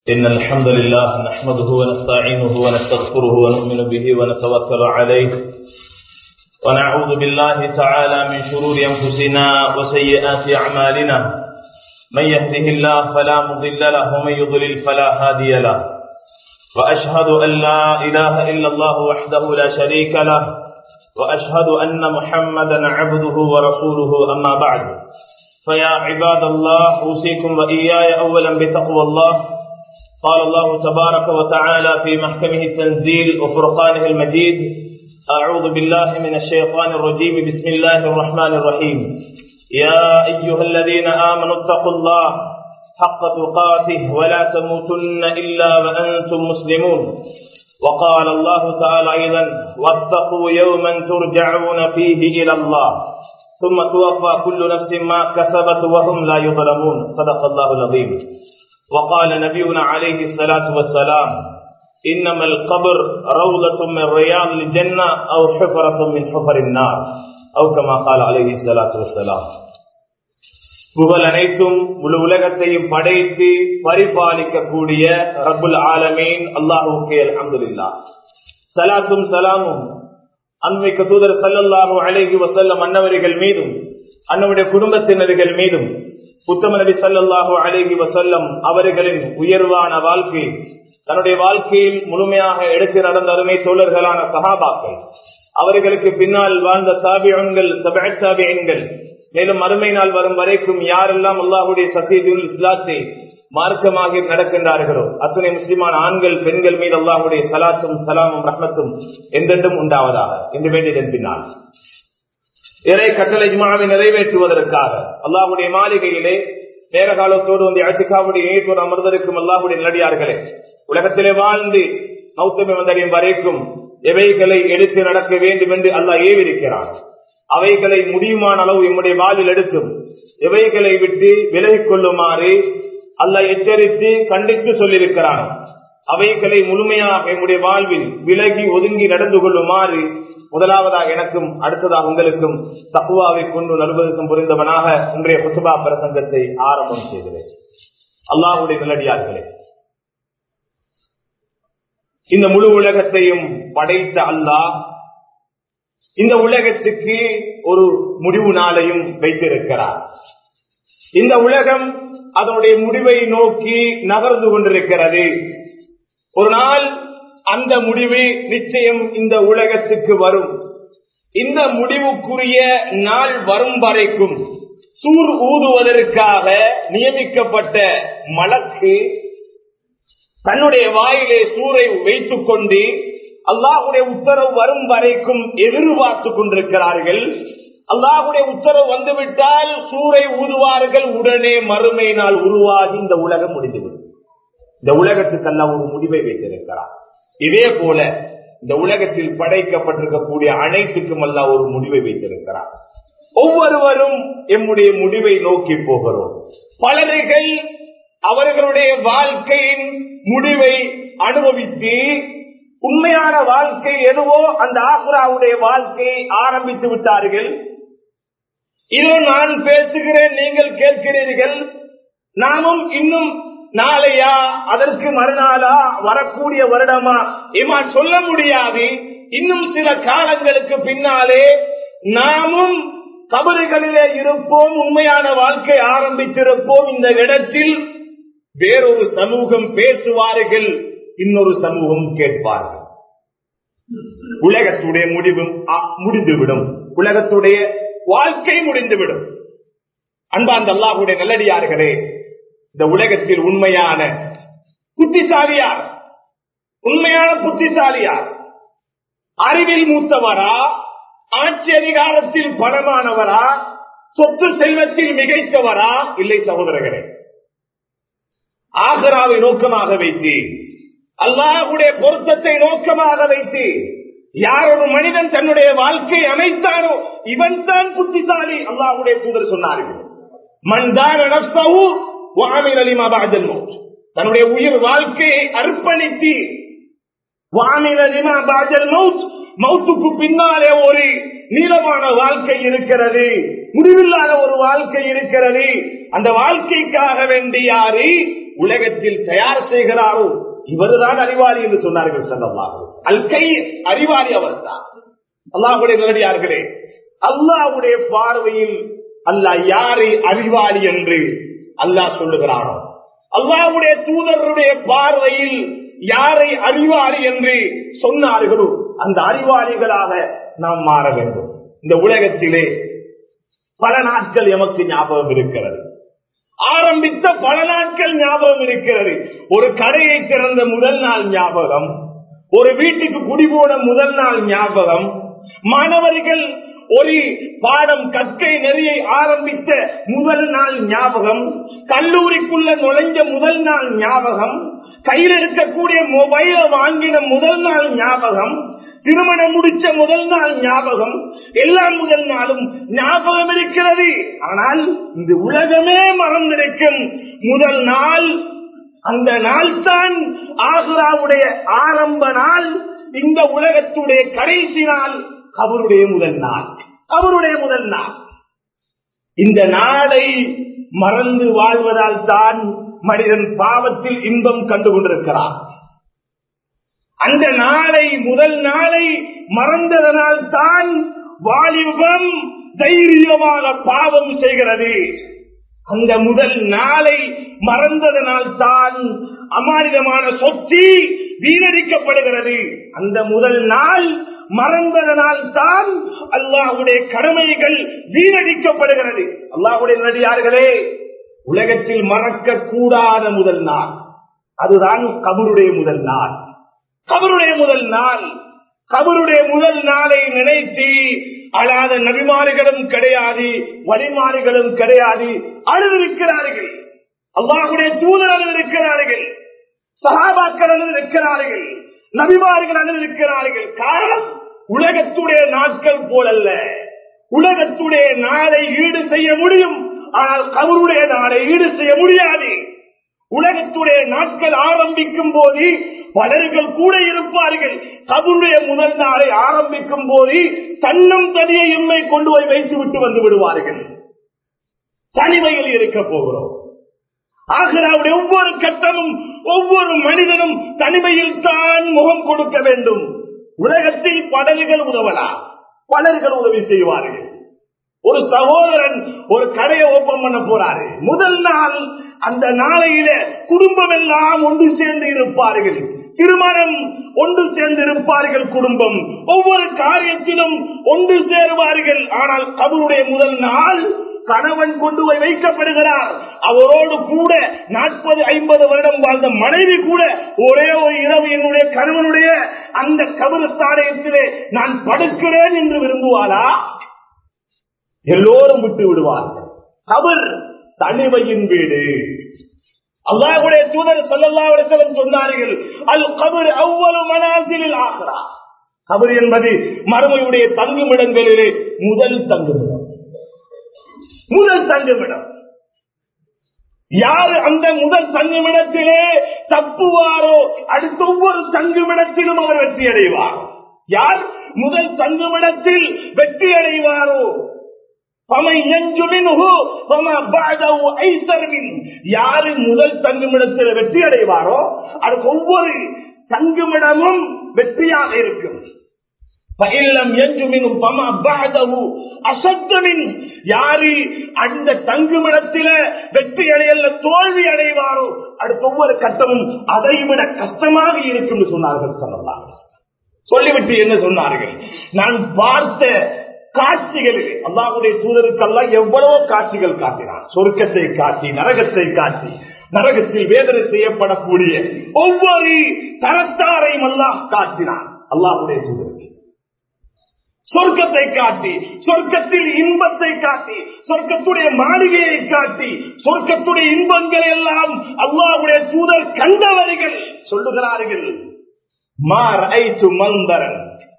إن الحمد لله نحمده ونستعينه ونستغفره ونؤمن به ونتوكل عليه ونعوذ بالله تعالى من شرور أنفسنا وسيئات أعمالنا من يهده الله فلا مضل له ومن يضلل فلا هادي له وأشهد أن لا إله إلا الله وحده لا شريك له وأشهد أن محمدا عبده ورسوله أما بعد فيا عباد الله أوصيكم وإياي أولا بتقوى الله قال الله تبارك وتعالى في محكمه التنزيل وفرقانه المجيد أعوذ بالله من الشيطان الرجيم بسم الله الرحمن الرحيم يا أيها الذين آمنوا اتقوا الله حق تقاته ولا تموتن إلا وأنتم مسلمون وقال الله تعالى أيضا واتقوا يوما ترجعون فيه إلى الله ثم توفى كل نفس ما كسبت وهم لا يظلمون صدق الله العظيم وقال نبينا عليه الصلاة والسلام إنما القبر روضة من رياض الجنة أو حفرة من حفر النار أو كما قال عليه الصلاة والسلام புகழ் அனைத்தும் முழு உலகத்தையும் படைத்து பரிபாலிக்கக்கூடிய ரபுல் ஆலமீன் அல்லாஹுக்கே அலமதுல்லா சலாத்தும் சலாமும் அன்மைக்கு தூதர் சல்லல்லாஹு அழகி வசல்லம் அன்னவர்கள் மீதும் அன்னவுடைய குடும்பத்தினர்கள் மீதும் உத்தம நபி சல்லாஹூ அழகி வசல்லம் அவர்களின் உயர்வான வாழ்க்கை தன்னுடைய வாழ்க்கையில் முழுமையாக எடுத்து நடந்த அருமை தோழர்களான சகாபாக்கள் அவர்களுக்கு பின்னால் வாழ்ந்த சாபியன்கள் சாபியன்கள் மேலும் அருமை நாள் வரும் வரைக்கும் யாரெல்லாம் அல்லாஹுடைய சத்தியதுல் இஸ்லாத்தை மார்க்கமாக நடக்கின்றார்களோ அத்தனை முஸ்லிமான ஆண்கள் பெண்கள் மீது அல்லாஹுடைய சலாத்தும் சலாமும் ரஹ்மத்தும் எந்தென்றும் உண்டாவதாக என்று வேண்டியதன் பின்னால் இறை கட்டளை ஜுமாவை நிறைவேற்றுவதற்காக அல்லாஹுடைய மாளிகையிலே நேர காலத்தோடு வந்து அச்சிகாவுடைய இணையத்தோடு அமர்ந்திருக்கும் அல்லாஹுடைய நிலடியார்களே உலகத்திலே வாழ்ந்து மௌத்தமை வந்தடையும் வரைக்கும் எவைகளை எடுத்து நடக்க வேண்டும் என்று அல்லாஹ் ஏவிருக்கிறான் அவைகளை முடியுமான அளவு எம்முடைய வாலில் எடுத்தும் எவைகளை விட்டு விலகிக் கொள்ளுமாறு அல்ல எச்சரித்து கண்டித்து சொல்லியிருக்கிறான் அவைகளை முழுமையாக எம்முடைய வாழ்வில் விலகி ஒதுங்கி நடந்து கொள்ளுமாறு முதலாவதாக எனக்கும் அடுத்ததாக உங்களுக்கும் தக்குவாவை கொண்டு நல்வதற்கும் புரிந்தவனாக இன்றைய புசுபா பிரசங்கத்தை ஆரம்பம் செய்கிறேன் அல்லாஹுடைய நிலடியார்களே இந்த முழு உலகத்தையும் படைத்த அல்லாஹ் இந்த உலகத்துக்கு ஒரு முடிவு நாளையும் வைத்திருக்கிறார் இந்த உலகம் அதனுடைய முடிவை நோக்கி நகர்ந்து கொண்டிருக்கிறது ஒரு நாள் அந்த முடிவு நிச்சயம் இந்த உலகத்துக்கு வரும் இந்த முடிவுக்குரிய நாள் வரும் வரைக்கும் சூர் ஊதுவதற்காக நியமிக்கப்பட்ட மலக்கு தன்னுடைய வாயிலே சூரை வைத்துக் கொண்டு அல்லாஹுடைய உத்தரவு வரும் வரைக்கும் எதிர்பார்த்து கொண்டிருக்கிறார்கள் அல்லாஹுடைய உத்தரவு வந்துவிட்டால் சூரை ஊதுவார்கள் உடனே மறுமை நாள் உருவாகி இந்த உலகம் முடிந்துவிடும் இந்த உலகத்துக்கெல்லாம் ஒரு முடிவை வைத்திருக்கிறார் இதே போல இந்த உலகத்தில் படைக்கப்பட்டிருக்கக்கூடிய அனைத்துக்கும் அல்ல ஒரு முடிவை வைத்திருக்கிறார் ஒவ்வொருவரும் எம்முடைய முடிவை நோக்கி போகிறோம் பலர்கள் அவர்களுடைய வாழ்க்கையின் முடிவை அனுபவித்து உண்மையான வாழ்க்கை எதுவோ அந்த ஆசுராவுடைய வாழ்க்கையை ஆரம்பித்து விட்டார்கள் இதோ நான் பேசுகிறேன் நீங்கள் கேட்கிறீர்கள் நாமும் இன்னும் நாளையா அதற்கு மறுநாளா வரக்கூடிய வருடமா இமா சொல்ல முடியாது இன்னும் சில காலங்களுக்கு பின்னாலே நாமும் கபறுகளிலே இருப்போம் உண்மையான வாழ்க்கை ஆரம்பித்திருப்போம் இந்த இடத்தில் வேறொரு சமூகம் பேசுவார்கள் இன்னொரு சமூகம் கேட்பார்கள் உலகத்துடைய முடிவும் முடிந்துவிடும் உலகத்துடைய வாழ்க்கை முடிந்துவிடும் அன்பாந்த அல்லாஹுடைய நல்லடியார்களே இந்த உலகத்தில் உண்மையான புத்திசாலியார் உண்மையான புத்திசாலியார் அறிவில் மூத்தவரா ஆட்சி அதிகாரத்தில் பணமானவரா சொத்து செல்வத்தில் மிகைத்தவரா இல்லை சகோதரர்களே ஆகராவை நோக்கமாக வைத்து அல்லாஹுடைய பொருத்தத்தை நோக்கமாக வைத்து யார் ஒரு மனிதன் தன்னுடைய வாழ்க்கை அமைத்தானோ இவன் தான் புத்திசாலி அல்லாஹுடைய தூதர் சொன்னார்கள் மண்தான் தன்னுடைய உயிர் வாழ்க்கையை அர்ப்பணித்து மௌத்துக்கு பின்னாலே ஒரு நீளமான வாழ்க்கை இருக்கிறது முடிவில்லாத ஒரு வாழ்க்கை இருக்கிறது அந்த வாழ்க்கைக்காக வேண்டி யாரு உலகத்தில் தயார் செய்கிறாரோ இவர்தான் அறிவாளி என்று சொன்னார்கள் செல்லவார்கள் அல் கை அறிவாளி அவர்தான் அல்லாஹுடைய நேரடியார்களே அல்லாஹுடைய பார்வையில் அல்லாஹ் யாரை அறிவாளி என்று அல்லாஹ் சொல்லுகிறானோ அல்லாஹுடைய தூதருடைய பார்வையில் யாரை அறிவாளி என்று சொன்னார்களோ அந்த அறிவாளிகளாக நாம் மாற வேண்டும் இந்த உலகத்திலே பல நாட்கள் எமக்கு ஞாபகம் இருக்கிறது ஆரம்பித்த பல நாட்கள் ஞாபகம் இருக்கிறது ஒரு கடையை திறந்த முதல் நாள் ஞாபகம் ஒரு வீட்டுக்கு குடிபோன முதல் நாள் ஞாபகம் மாணவர்கள் ஒரு பாடம் கற்கை நெறியை ஆரம்பித்த முதல் நாள் ஞாபகம் கல்லூரிக்குள்ள நுழைஞ்ச முதல் நாள் ஞாபகம் கையில் இருக்கக்கூடிய மொபைல வாங்கின முதல் நாள் ஞாபகம் திருமணம் முடிச்ச முதல் நாள் ஞாபகம் எல்லாம் முதல் நாளும் ஞாபகம் இருக்கிறது ஆனால் இந்த உலகமே மறந்திருக்கும் முதல் நாள் அந்த நாள் தான் ஆகுராவுடைய ஆரம்ப நாள் இந்த உலகத்துடைய கடைசி நாள் அவருடைய முதல் நாள் அவருடைய முதல் நாள் இந்த நாளை மறந்து வாழ்வதால் தான் மனிதன் பாவத்தில் இன்பம் கண்டு கொண்டிருக்கிறான் அந்த நாளை முதல் நாளை மறந்ததனால் தான் வாலிபம் தைரியமாக பாவம் செய்கிறது அந்த முதல் நாளை மறந்ததனால் தான் அமானிதமான சொத்தி வீணடிக்கப்படுகிறது அந்த முதல் நாள் மறந்ததனால் தான் அல்லாஹுடைய கடமைகள் வீணடிக்கப்படுகிறது அல்லாஹுடைய நடிகார்களே உலகத்தில் மறக்க கூடாத முதல் நாள் அதுதான் கபருடைய முதல் நாள் கபருடைய முதல் நாள் கபருடைய முதல் நாளை நினைத்து அழாத நபிமாறுகளும் கிடையாது வழிமாறுகளும் கிடையாது அழுதிருக்கிறார்கள் அல்லாஹுடைய தூதர் அழுதிருக்கிறார்கள் சகாபாக்கள் அழுதிருக்கிறார்கள் நபிமார்கள் அழுதிருக்கிறார்கள் காரணம் உலகத்துடைய நாட்கள் போலல்ல உலகத்துடைய நாளை ஈடு செய்ய முடியும் ஆனால் கபருடைய நாளை ஈடு செய்ய முடியாது உலகத்துடைய நாட்கள் ஆரம்பிக்கும் போது பலர்கள் கூட இருப்பார்கள் கபருடைய முதல் நாளை ஆரம்பிக்கும் போது தன்னும் தனியை எம்மை கொண்டு போய் வைத்து விட்டு வந்து விடுவார்கள் தனிமையில் இருக்க போகிறோம் ஆகிறாவுடைய ஒவ்வொரு கட்டமும் ஒவ்வொரு மனிதனும் தனிமையில் தான் முகம் கொடுக்க வேண்டும் உலகத்தில் படகுகள் உதவலாம் பலர்கள் உதவி செய்வார்கள் ஒரு சகோதரன் ஒரு கடையை ஓபன் பண்ண போறாரு முதல் நாள் அந்த நாளையில குடும்பம் எல்லாம் ஒன்று சேர்ந்து இருப்பார்கள் திருமணம் ஒன்று சேர்ந்து இருப்பார்கள் குடும்பம் ஒவ்வொரு காரியத்திலும் ஒன்று சேருவார்கள் ஆனால் கபருடைய முதல் நாள் கணவன் கொண்டு போய் வைக்கப்படுகிறார் அவரோடு கூட நாற்பது ஐம்பது வருடம் வாழ்ந்த மனைவி கூட ஒரே ஒரு இரவு என்னுடைய கணவனுடைய அந்த கபருஸ்தானத்திலே நான் படுக்கிறேன் என்று விரும்புவாளா எல்லோரும் விட்டு விடுவார்கள் கபர் தனிமையின் வீடு அல்லாஹுடைய தூதர் சொல்லல்லாவிடத்தவன் சொன்னார்கள் அல் கபர் அவ்வளவு மனாசிலில் ஆகிறா கபர் என்பது மறுமையுடைய தங்குமிடங்களிலே முதல் தங்குமிடம் முதல் தங்குமிடம் யாரு அந்த முதல் தங்குமிடத்திலே தப்புவாரோ அடுத்த ஒவ்வொரு தங்குமிடத்திலும் அவர் வெற்றி அடைவார் யார் முதல் தங்குமிடத்தில் வெற்றி அடைவாரோ யாரு முதல் தங்குமிடத்தில் வெற்றி அடைவாரோ அதுக்கு ஒவ்வொரு தங்குமிடமும் வெற்றியாக இருக்கும் யாரு அந்த தங்குமிடத்தில வெற்றி அடையல தோல்வி அடைவாரோ அடுத்த ஒவ்வொரு கட்டமும் அதைவிட கஷ்டமாக இருக்கும் சொன்னார்கள் சொல்லலாம் சொல்லிவிட்டு என்ன சொன்னார்கள் நான் பார்த்த காட்சிகளில் அல்லாவுடைய தூதருக்கெல்லாம் எவ்வளவோ காட்சிகள் காட்டினார் சொர்க்கத்தை காட்டி நரகத்தை காட்டி நரகத்தில் வேதனை செய்யப்படக்கூடிய ஒவ்வொரு தரத்தாரையும் அல்லாஹ் காட்டினார் அல்லாஹுடைய தூதருக்கு சொர்க்கத்தை காட்டி சொர்க்கத்தில் இன்பத்தை காட்டி சொர்க்கத்துடைய மாளிகையை காட்டி சொர்க்கத்துடைய இன்பங்கள் எல்லாம் அல்லாவுடைய தூதர் கண்டவர்கள் சொல்லுகிறார்கள் மார் ஐத்து மந்தரன்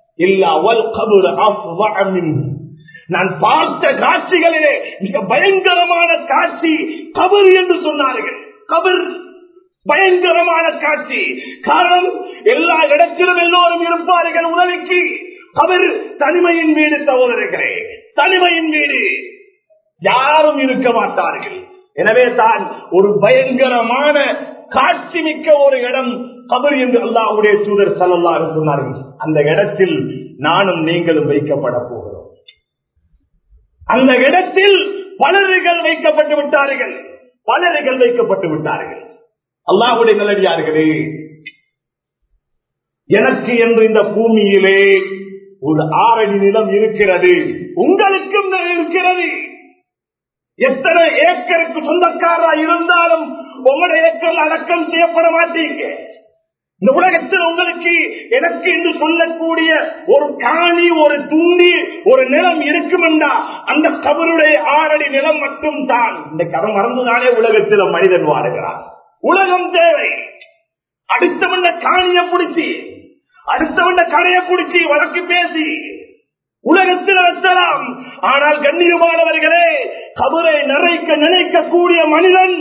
நான் பார்த்த காட்சிகளிலே மிக பயங்கரமான காட்சி கபர் என்று சொன்னார்கள் கபர் பயங்கரமான காட்சி காரணம் எல்லா இடத்திலும் எல்லோரும் இருப்பார்கள் உதவிக்கு கபர் தனிமையின் வீடு சகோதரர்களே தனிமையின் வீடு யாரும் இருக்க மாட்டார்கள் எனவே தான் ஒரு பயங்கரமான காட்சி மிக்க ஒரு இடம் கபர் என்று அல்லாஹ்வுடைய தூதர் சல்லல்லாஹு அலைஹி சொன்னார்கள் அந்த இடத்தில் நானும் நீங்களும் வைக்கப்பட போகிறோம் அந்த இடத்தில் பலர்கள் வைக்கப்பட்டு விட்டார்கள் பலர்கள் வைக்கப்பட்டு விட்டார்கள் அல்லாஹ்வுடைய நல்லடியார்களே எனக்கு என்று இந்த பூமியிலே ஒரு ஆறடி நிலம் இருக்கிறது உங்களுக்கும் இருக்கிறது எத்தனை ஏக்கருக்கு சொந்தக்காரா இருந்தாலும் உங்களுடைய ஏக்கர் அடக்கம் செய்யப்பட மாட்டீங்க இந்த உலகத்தில் உங்களுக்கு எனக்கு என்று சொல்லக்கூடிய ஒரு காணி ஒரு துண்டி ஒரு நிலம் இருக்கும் என்றா அந்த கபருடைய ஆறடி நிலம் மட்டும் தான் இந்த கரம் மறந்துதானே உலகத்தில் மனிதன் வாழுகிறான் உலகம் தேவை அடுத்தவண்ட காணிய பிடிச்சி அடுத்தவண்ட கடையை பிடிச்சி வழக்கு பேசி உலகத்தில் வெட்டலாம் ஆனால் கண்ணியமானவர்களே கபரை நிறைக்க நினைக்கக்கூடிய மனிதன்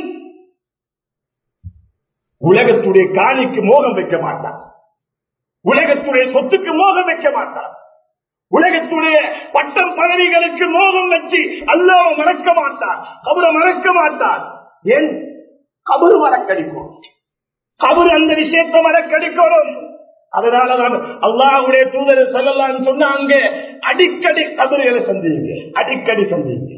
உலகத்துடைய காணிக்கு மோகம் வைக்க மாட்டான் உலகத்துடைய சொத்துக்கு மோகம் வைக்க மாட்டான் உலகத்துடைய பட்டம் பதவிகளுக்கு மோகம் வச்சு அல்லாஹ் மறக்க மாட்டான் கபரை மறக்க மாட்டான் ஏன் கபரு மறக்கடிக்கும் கபரு அந்த விஷயத்தை மறக்கடிக்கணும் அதனாலதான் அல்லாஹுடைய தூதர் செல்லலாம் சொன்னாங்க அடிக்கடி கபறுகளை சந்திங்க அடிக்கடி சந்திங்க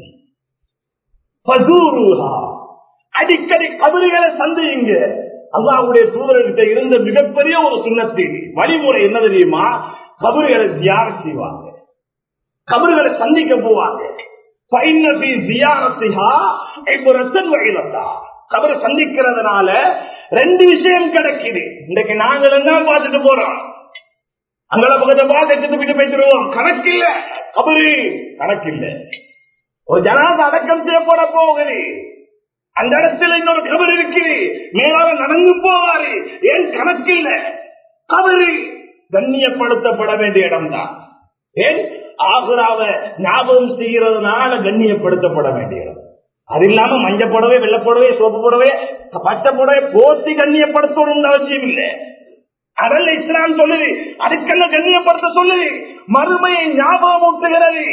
ஃபசூருஹா. அடிக்கடி கபறுகளை சந்தியுங்க அல்லாஹுடைய தூதர்கிட்ட இருந்த மிகப்பெரிய ஒரு சுண்ணத்தி வழிமுறை என்ன தெரியுமா கபறுகளை தியானம் செய்வாங்க கபறுகளை சந்திக்க போவாங்க பைனபி தியானத்திஹா இப்புறத்தன் வழிலத்தா கபரை சந்திக்கிறதுனால ரெண்டு விஷயம் கிடைக்குது இன்னைக்கு நாங்கள் என்ன பார்த்துட்டு போறோம் அங்கள பக்கத்தை பார்த்து எடுத்து போயிட்டு போயிட்டுருவோம் கணக்கில்ல கபரு கணக்கில்ல ஒரு ஜனாத அடக்கம் செய்யப்பட போகுது அந்த இடத்துல இன்னொரு கபர் இருக்குது மேலாக நடந்து போவாரு ஏன் கணக்கில்ல கபரு கண்ணியப்படுத்தப்பட வேண்டிய இடம்தான் ஏன் ஆகுராவ ஞாபகம் செய்யறதுனால கண்ணியப்படுத்தப்பட வேண்டிய இடம் அது இல்லாம மஞ்சள் புடவை வெள்ளை புடவை சோப்பு புடவை பச்சை புடவை போத்தி கண்ணியப்படுத்தணும் அவசியம் இல்லை அதல்ல இஸ்லாம் சொல்லுது அதுக்கெல்லாம் கண்ணியப்படுத்த சொல்லுது மறுமையை ஞாபகம் ஊட்டுகிறது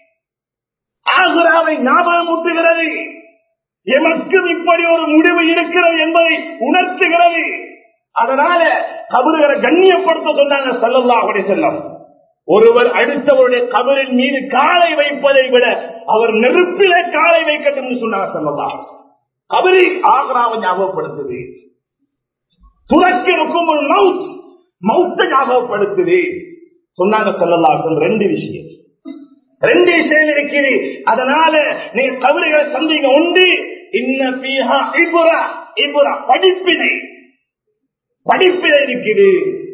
ஆகுராவை ஞாபகம் ஊட்டுகிறது எமக்கும் இப்படி ஒரு முடிவு இருக்கிறது என்பதை உணர்த்துகிறது அதனால கபறுகளை கண்ணியப்படுத்த சொன்னாங்க செல்லல்லாஹுடைய செல்லம் ஒருவர் அடுத்தவருடைய கபரின் மீது காலை வைப்பதை விட அவர் நெருப்பிலே காலை வைக்கட்டும் என்று சொன்னார் செல்லலாம் கபரி ஆக்ராவை ஞாபகப்படுத்துது துறக்கி இருக்கும் ஒரு மவுத் மவுத்தை ஞாபகப்படுத்துது சொன்னாங்க செல்லலாம் ரெண்டு விஷயம் ரெண்டு விஷயம் இருக்குது அதனால நீங்க கபறுகளை சந்திங்க உண்டு இன்ன பீஹா இபுரா இபுரா படிப்பினை படிப்பினை இருக்குது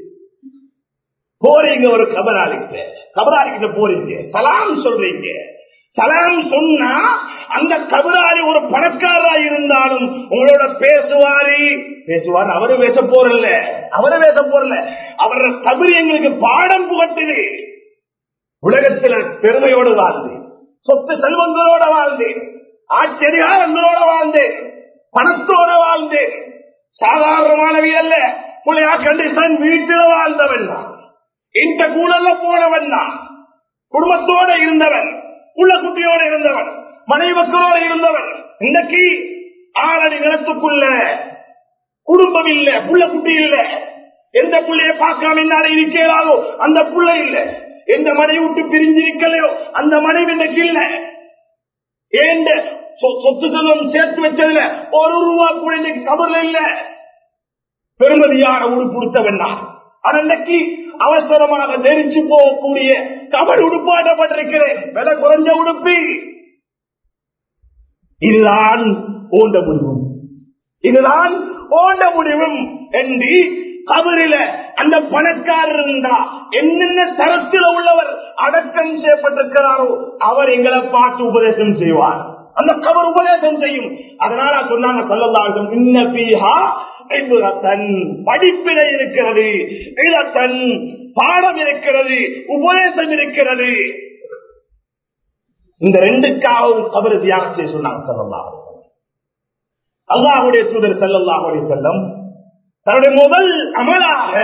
போறீங்க ஒரு கபராளிக்கு கபராளிக்கிட்ட போறீங்க சலாம் சொல்றீங்க சலாம் சொன்னா அந்த கபராளி ஒரு பணக்காரா இருந்தாலும் உங்களோட பேசுவாரு பேசுவார் அவரு பேச போறல அவரு பேச போறல அவரோட கபரி எங்களுக்கு பாடம் புகட்டுது உலகத்துல பெருமையோடு வாழ்ந்து சொத்து செல்வங்களோட வாழ்ந்தேன் ஆச்சரியாரங்களோட வாழ்ந்தேன் பணத்தோட வாழ்ந்தேன் சாதாரணமானவி அல்ல புள்ளையா கண்டிஷன் வீட்டில் வாழ்ந்தவன் தான் இந்த கூடல்ல போனவன் தான் குடும்பத்தோட இருந்தவன் புள்ள குட்டியோட இருந்தவன் மனைவி மக்களோட இருந்தவன் இன்னைக்கு ஆறடி நிலத்துக்குள்ள குடும்பம் இல்ல புள்ள குட்டி இல்ல எந்த புள்ளைய பார்க்காம என்னால இருக்கிறாரோ அந்த புள்ள இல்ல எந்த மனைவி விட்டு பிரிஞ்சிருக்கலையோ அந்த மனைவி இன்னைக்கு இல்ல ஏண்ட சொ- சொத்து செல்வம் சேர்த்து வச்சதுல ஒரு ரூபா கூட இன்னைக்கு கபர்ல இல்ல பெருமதியான உடுப்பு கொடுத்தவன் தான் ஆனா இன்னைக்கு அவசரமாக நெரிச்சு போகக்கூடிய கபல் உடுப்பாட்டப்பட்டிருக்கிறேன் விலை குறைஞ்ச உடுப்பி இதுதான் ஓண்ட முடிவும் இதுதான் ஓண்ட முடிவும் என்று கபரில அந்த பணக்காரர் இருந்தா என்னென்ன தரத்தில் உள்ளவர் அடக்கம் செய்யப்பட்டிருக்கிறாரோ அவர் எங்களை பார்த்து உபதேசம் செய்வார் அந்த கபர் உபதேசம் செய்யும் அதனால சொன்னாங்க சொல்லலாம் இன்ன பீஹா இபுரத்தன் படிப்பினை இருக்கிறது இளத்தன் பாடம் இருக்கிறது உபதேசம் இருக்கிறது இந்த ரெண்டுக்காகவும் கபர் தியானம் செய்ய சொன்னாங்க சொல்லலாம் அல்லாஹுடைய தூதர் செல்லல்லாஹுடைய செல்லம் தன்னுடைய முதல் அமலாக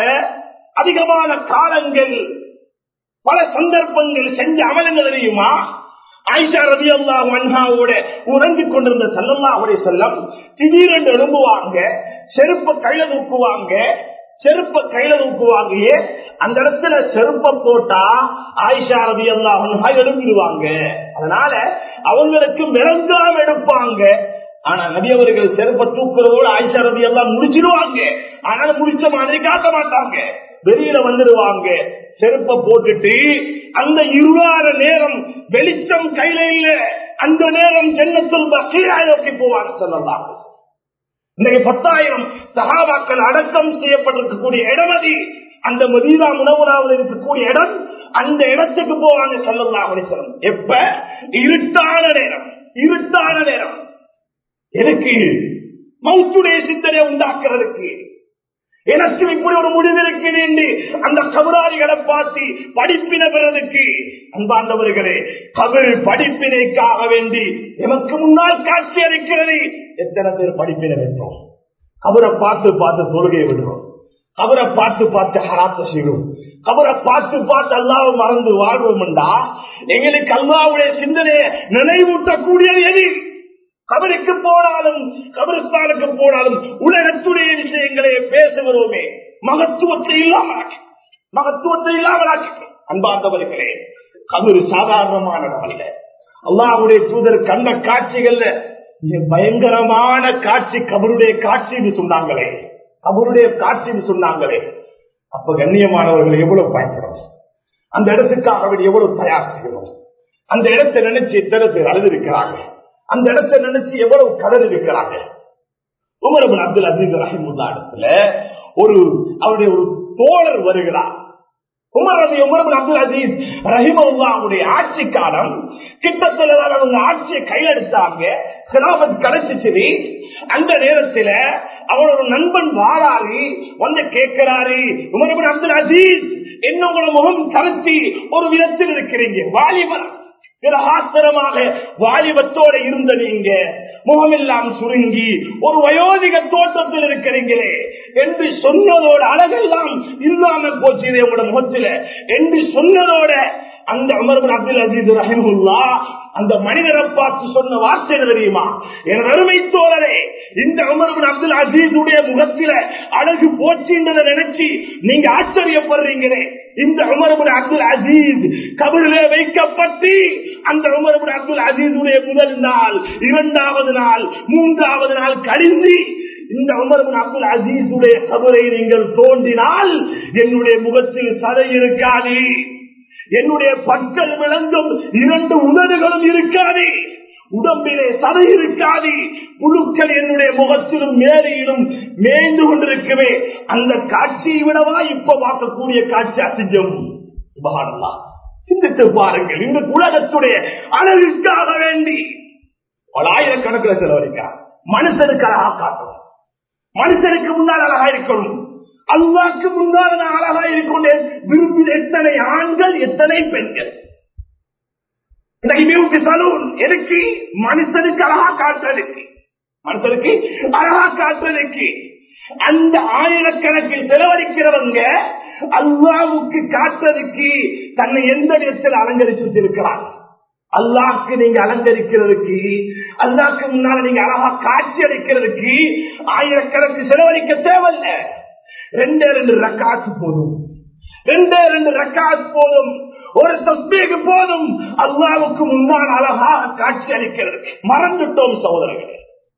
அதிகமான காலங்கள் பல சந்தர்ப்பங்கள் செஞ்ச அமல் என்ன தெரியுமா ஆயிஷா ரவி அல்லாஹ் அன்ஹாவோட உறங்கிக் கொண்டிருந்த சல்லல்லாஹுடைய செல்லம் திடீரென்று எழும்புவாங்க செருப்ப கையில தூக்குவாங்க செருப்ப கையில தூக்குவாங்க ஏன்? அந்த இடத்துல செருப்ப போட்டா ஆயிஷா ரவி அல்லாஹ் எழும்பிடுவாங்க அதனால அவங்களுக்கு விளங்காம எடுப்பாங்க ஆனா நபி அவர்கள் செருப்ப தூக்குறதோடு ஆயிஷா ரவி எல்லாம் முடிச்சிடுவாங்க ஆனாலும் முடிச்ச மாதிரி காட்ட மாட்டாங்க வெளியில வந்துடுவாங்க செருப்ப போட்டுட்டு அந்த இருவார நேரம் வெளிச்சம் கையில இல்ல அந்த நேரம் ஜன்னத்துல் பக்கீரா நோக்கி போவாங்க சொல்லலாம் இன்னைக்கு பத்தாயிரம் சகாபாக்கள் அடக்கம் செய்யப்பட்டிருக்கக்கூடிய இடம் அது அந்த மதீனா முனவராவில் இருக்கக்கூடிய இடம் அந்த இடத்துக்கு போவாங்க சொல்லலாம் சொல்லம் எப்ப இருட்டான நேரம் இருட்டான நேரம் எனக்கு மௌத்துடைய சிந்தனை உண்டாக்குறதுக்கு எனக்கு இப்படி ஒரு முடிவு இருக்கிறது என்று அந்த கபராளிகளை பார்த்து படிப்பினை பெறதுக்கு அன்பாண்டவர்களே கபர் படிப்பினைக்காக வேண்டி எமக்கு முன்னால் காட்சி அளிக்கிறது எத்தனை பேர் படிப்பினை வென்றோம் கபரை பார்த்து பார்த்து தொழுகையை விடுறோம் கபரை பார்த்து பார்த்து ஹராத்த செய்வோம் கபரை பார்த்து பார்த்து அல்லாவை மறந்து வாழ்வோம்டா எங்களுக்கு அல்லாவுடைய சிந்தனையை நினைவூட்டக்கூடியது எது கபருக்கு போனாலும் கபரிஸ்தானுக்கு போனாலும் உலகத்துடைய விஷயங்களை பேசுகிறோமே மகத்துவத்தை இல்லாமலாக்கி மகத்துவத்தை இல்லாமலாக்கி அன்பார்ந்தவர்களே கபரு சாதாரணமான இடம் அல்ல அல்லாஹுடைய தூதர் கண்ட காட்சிகள்ல மிக பயங்கரமான காட்சி கபருடைய காட்சின்னு சொன்னாங்களே கபருடைய காட்சின்னு சொன்னாங்களே அப்ப கண்ணியமானவர்கள் எவ்வளவு பயன்படும் அந்த இடத்துக்காக வேண்டி எவ்வளவு தயார் செய்யணும் அந்த இடத்தை நினைச்சு எத்தனை பேர் அழுதிருக்கிறாங்க அந்த இடத்தை நினைச்சு எவ்வளவு கடல் இருக்கிறாங்க உமரபுல் அப்துல் அசீஸ் ரஹிமுல்லா இடத்துல ஒரு அவருடைய ஒரு தோழர் வருகிறார் உமர் ரவி உமரபுல் அப்துல் அசீஸ் ரஹிமுல்லாவுடைய ஆட்சி காலம் கிட்டத்தட்ட அவங்க ஆட்சியை கையெடுத்தாங்க சிலாபத் கிடைச்சிச்சு அந்த நேரத்தில் அவரோட நண்பன் வாராரு வந்து கேட்கிறாரு உமரபுல் அப்துல் அசீஸ் என்ன உங்களோட முகம் கருத்தி ஒரு விதத்தில் இருக்கிறீங்க வாலிபர் பிரகாசரமாக வாலிபத்தோட இருந்த நீங்க முகமெல்லாம் சுருங்கி ஒரு வயோதிக தோற்றத்தில் இருக்கிறீங்களே என்று சொன்னதோட அழகெல்லாம் இல்லாம போச்சு உங்களோட முகத்துல என்று சொன்னதோட அந்த அமர்பன் அப்துல் அஜீத் ரஹிமுல்லா அந்த மனிதரை பார்த்து சொன்ன வார்த்தை என்ன தெரியுமா என் அருமை தோழரே இந்த அமர்பன் அப்துல் அஜீஸுடைய முகத்தில அழகு போச்சுன்றதை நினைச்சு நீங்க ஆச்சரியப்படுறீங்களே இந்த உமர்புன் அப்துல் அசீஸ் கபரிலே வைக்கப்பட்டு அந்த உமர்புன் அப்துல் அசீஸுடைய முதல் நாள் இரண்டாவது நாள் மூன்றாவது நாள் கழிந்து இந்த உமர்புன் அப்துல் அசீஸுடைய கபரை நீங்கள் தோண்டினால் என்னுடைய முகத்தில் சதை இருக்காது என்னுடைய பற்கள் விளங்கும் இரண்டு உணர்வுகளும் இருக்காது உடம்பிலே சதை இருக்காது புழுக்கள் என்னுடைய முகத்திலும் மேலையிலும் மேய்ந்து கொண்டிருக்கவே அந்த காட்சியை விடவா இப்ப பார்க்கக்கூடிய காட்சி அசிங்கம் சுபகானல்லா சிந்தித்து பாருங்கள் இந்த உலகத்துடைய அழகுக்காக வேண்டி பல ஆயிரக்கணக்கில் செலவழிக்கிறார் மனுஷனுக்கு அழகா காட்டணும் மனுஷனுக்கு முன்னால் அழகா இருக்கணும் அல்லாக்கு முன்னால் நான் அழகா இருக்கொண்டேன் விரும்பின எத்தனை ஆண்கள் எத்தனை பெண்கள் இன்னைக்கு மியூக்கு சலூன் எதுக்கு மனுஷனுக்கு அழகா காட்டுறதுக்கு மனுஷனுக்கு அழகா காட்டுறதுக்கு அந்த ஆயிரக்கணக்கில் செலவழிக்கிறவங்க அல்லாவுக்கு காட்டுறதுக்கு தன்னை எந்த விதத்தில் அலங்கரிச்சு வச்சிருக்கிறார் அல்லாக்கு நீங்க அலங்கரிக்கிறதுக்கு அல்லாக்கு முன்னால நீங்க அழகா காட்சி அளிக்கிறதுக்கு ஆயிரக்கணக்கு செலவழிக்க தேவையில்லை ரெண்டே ரெண்டு ரக்காத்து போதும் ரெண்டே ரெண்டு ரக்காத் போதும் ஒரு தஸ்பீக்கு போதும் அல்லாவுக்கு முன்னால் அழகாக காட்சி அளிக்கிறது மறந்துட்டோம் சகோதரர்களே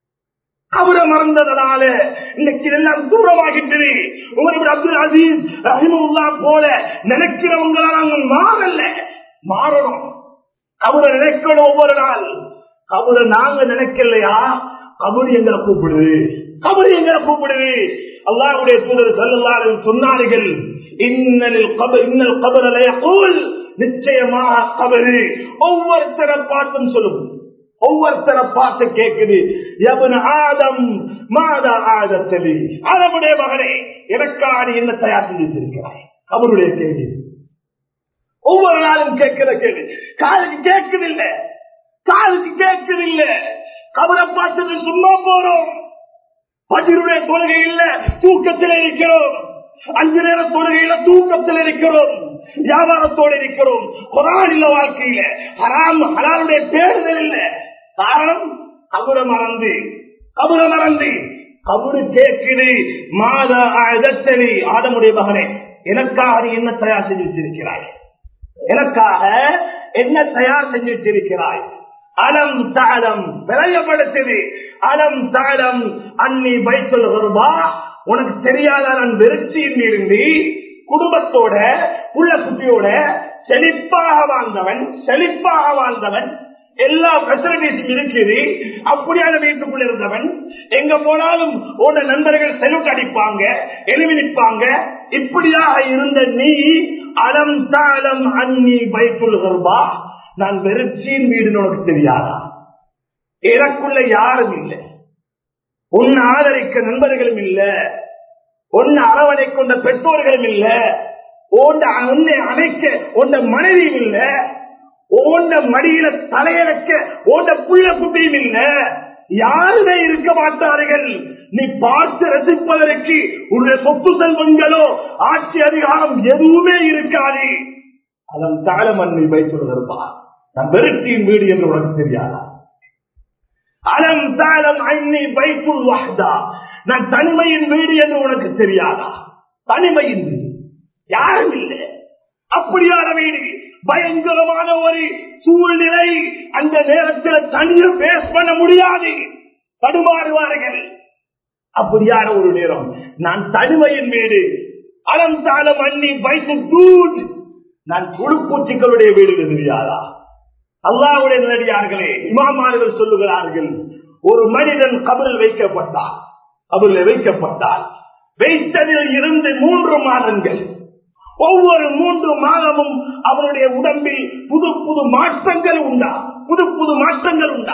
அவரை மறந்ததனால இன்னைக்கு எல்லாம் தூரமாகின்றது உங்களுக்கு அப்துல் அசீஸ் ரஹிமுல்லா போல நினைக்கிறவங்கள நாங்கள் மாறல மாறணும் அவரை நினைக்கணும் ஒவ்வொரு நாள் அவரை நாங்க நினைக்கலையா அவரு எங்களை கூப்பிடுது அவரு எங்களை கூப்பிடுது அல்லாவுடைய தூதர் சொல்லல்லாரும் சொன்னார்கள் இன்னலில் கபர் இன்னல் கபர் அலையக்கூல் நிச்சயமாக கபரு ஒவ்வொருத்தரை பார்த்தும் சொல்லும் ஒவ்வொருத்தரை பார்த்து கேட்குது எவன் ஆதம் மாதா ஆதத்தலி அதனுடைய மகனே எனக்காடி என்ன தயார் செஞ்சு வச்சிருக்கிறாய் அவருடைய கேள்வி ஒவ்வொரு நாளும் கேட்கிற கேள்வி காலுக்கு கேட்குதில்லை காலுக்கு கேட்குதில்லை கபரை பார்த்தது சும்மா போறோம் பதிலுடைய தொழுகை இல்ல தூக்கத்தில் இருக்கிறோம் அஞ்சு நேர தொழுகையில தூக்கத்தில் இருக்கிறோம் வியாபாரத்தோடு இருக்கிறோம் குரான் இல்ல வாழ்க்கையில ஹராம் ஹலாலுடைய தேடுதல் இல்ல காரணம் கபுர மறந்து கபுர மறந்து கபுரு கேட்குது மாத அழத்தனி ஆதமுடைய மகனே எனக்காக நீ என்ன தயார் செஞ்சு வச்சிருக்கிறாய் எனக்காக என்ன தயார் செஞ்சு வச்சிருக்கிறாய் அலம் தாளம் விளையப்படுத்தது அலம் தாளம் அன்னி பைத்தல் வருவா உனக்கு தெரியாத நான் வெறுச்சியில் இருந்து குடும்பத்தோட புள்ள குட்டியோட செழிப்பாக வாழ்ந்தவன் செழிப்பாக வாழ்ந்தவன் எல்லா பெசிலிட்டிஸும் இருக்குது அப்படியான வீட்டுக்குள்ள இருந்தவன் எங்க போனாலும் உன்ன நண்பர்கள் செலுட் அடிப்பாங்க எழுவி நிற்பாங்க இப்படியாக இருந்த நீ அலம் தாளம் அன்னி பைத்துல் வருவா நான் வெறுச்சியின் வீடு உனக்கு தெரியாதா எனக்குள்ள யாரும் இல்லை உன்னை ஆதரிக்க நண்பர்களும் இல்ல உன்னை அரவணை கொண்ட பெற்றோர்களும் இல்ல உன்னை அணைக்க உன்ன மனைவியும் இல்ல ஓண்ட மடியில தலையடைக்க ஓண்ட புள்ள குட்டியும் இல்ல யாருமே இருக்க மாட்டார்கள் நீ பார்த்து ரசிப்பதற்கு உன்னுடைய சொத்து செல்வங்களோ ஆட்சி அதிகாரம் எதுவுமே இருக்காது அதன் தாளமண்ணை வைத்துள்ளதா நான் வெறுச்சியின் வீடு என்று உனக்கு தெரியாதா அலம் தாளம் அண்ணி வைத்துள் வாஹ்தா நான் தனிமையின் வீடு என்று உனக்கு தெரியாதா தனிமையின் வீடு யாரும் இல்லை அப்படியான வீடு பயங்கரமான ஒரு சூழ்நிலை அந்த நேரத்தில் தனியை பேஸ் பண்ண முடியாது தடுமாறுவார்கள் அப்படியான ஒரு நேரம் நான் தனிமையின் வீடு அலம் தாளம் அண்ணி வைத்து தூட் நான் புழுப்பூச்சிகளுடைய வீடு தெரியாதா அல்லாவுடைய நடிகார்களே இமாமார்கள் சொல்லுகிறார்கள் ஒரு மனிதன் கபரில் வைக்கப்பட்டார் கபரில் வைக்கப்பட்டால் வைத்ததில் இருந்து மூன்று மாதங்கள் ஒவ்வொரு மூன்று மாதமும் அவருடைய உடம்பில் புது புது மாற்றங்கள் உண்டா புது புது மாற்றங்கள் உண்டா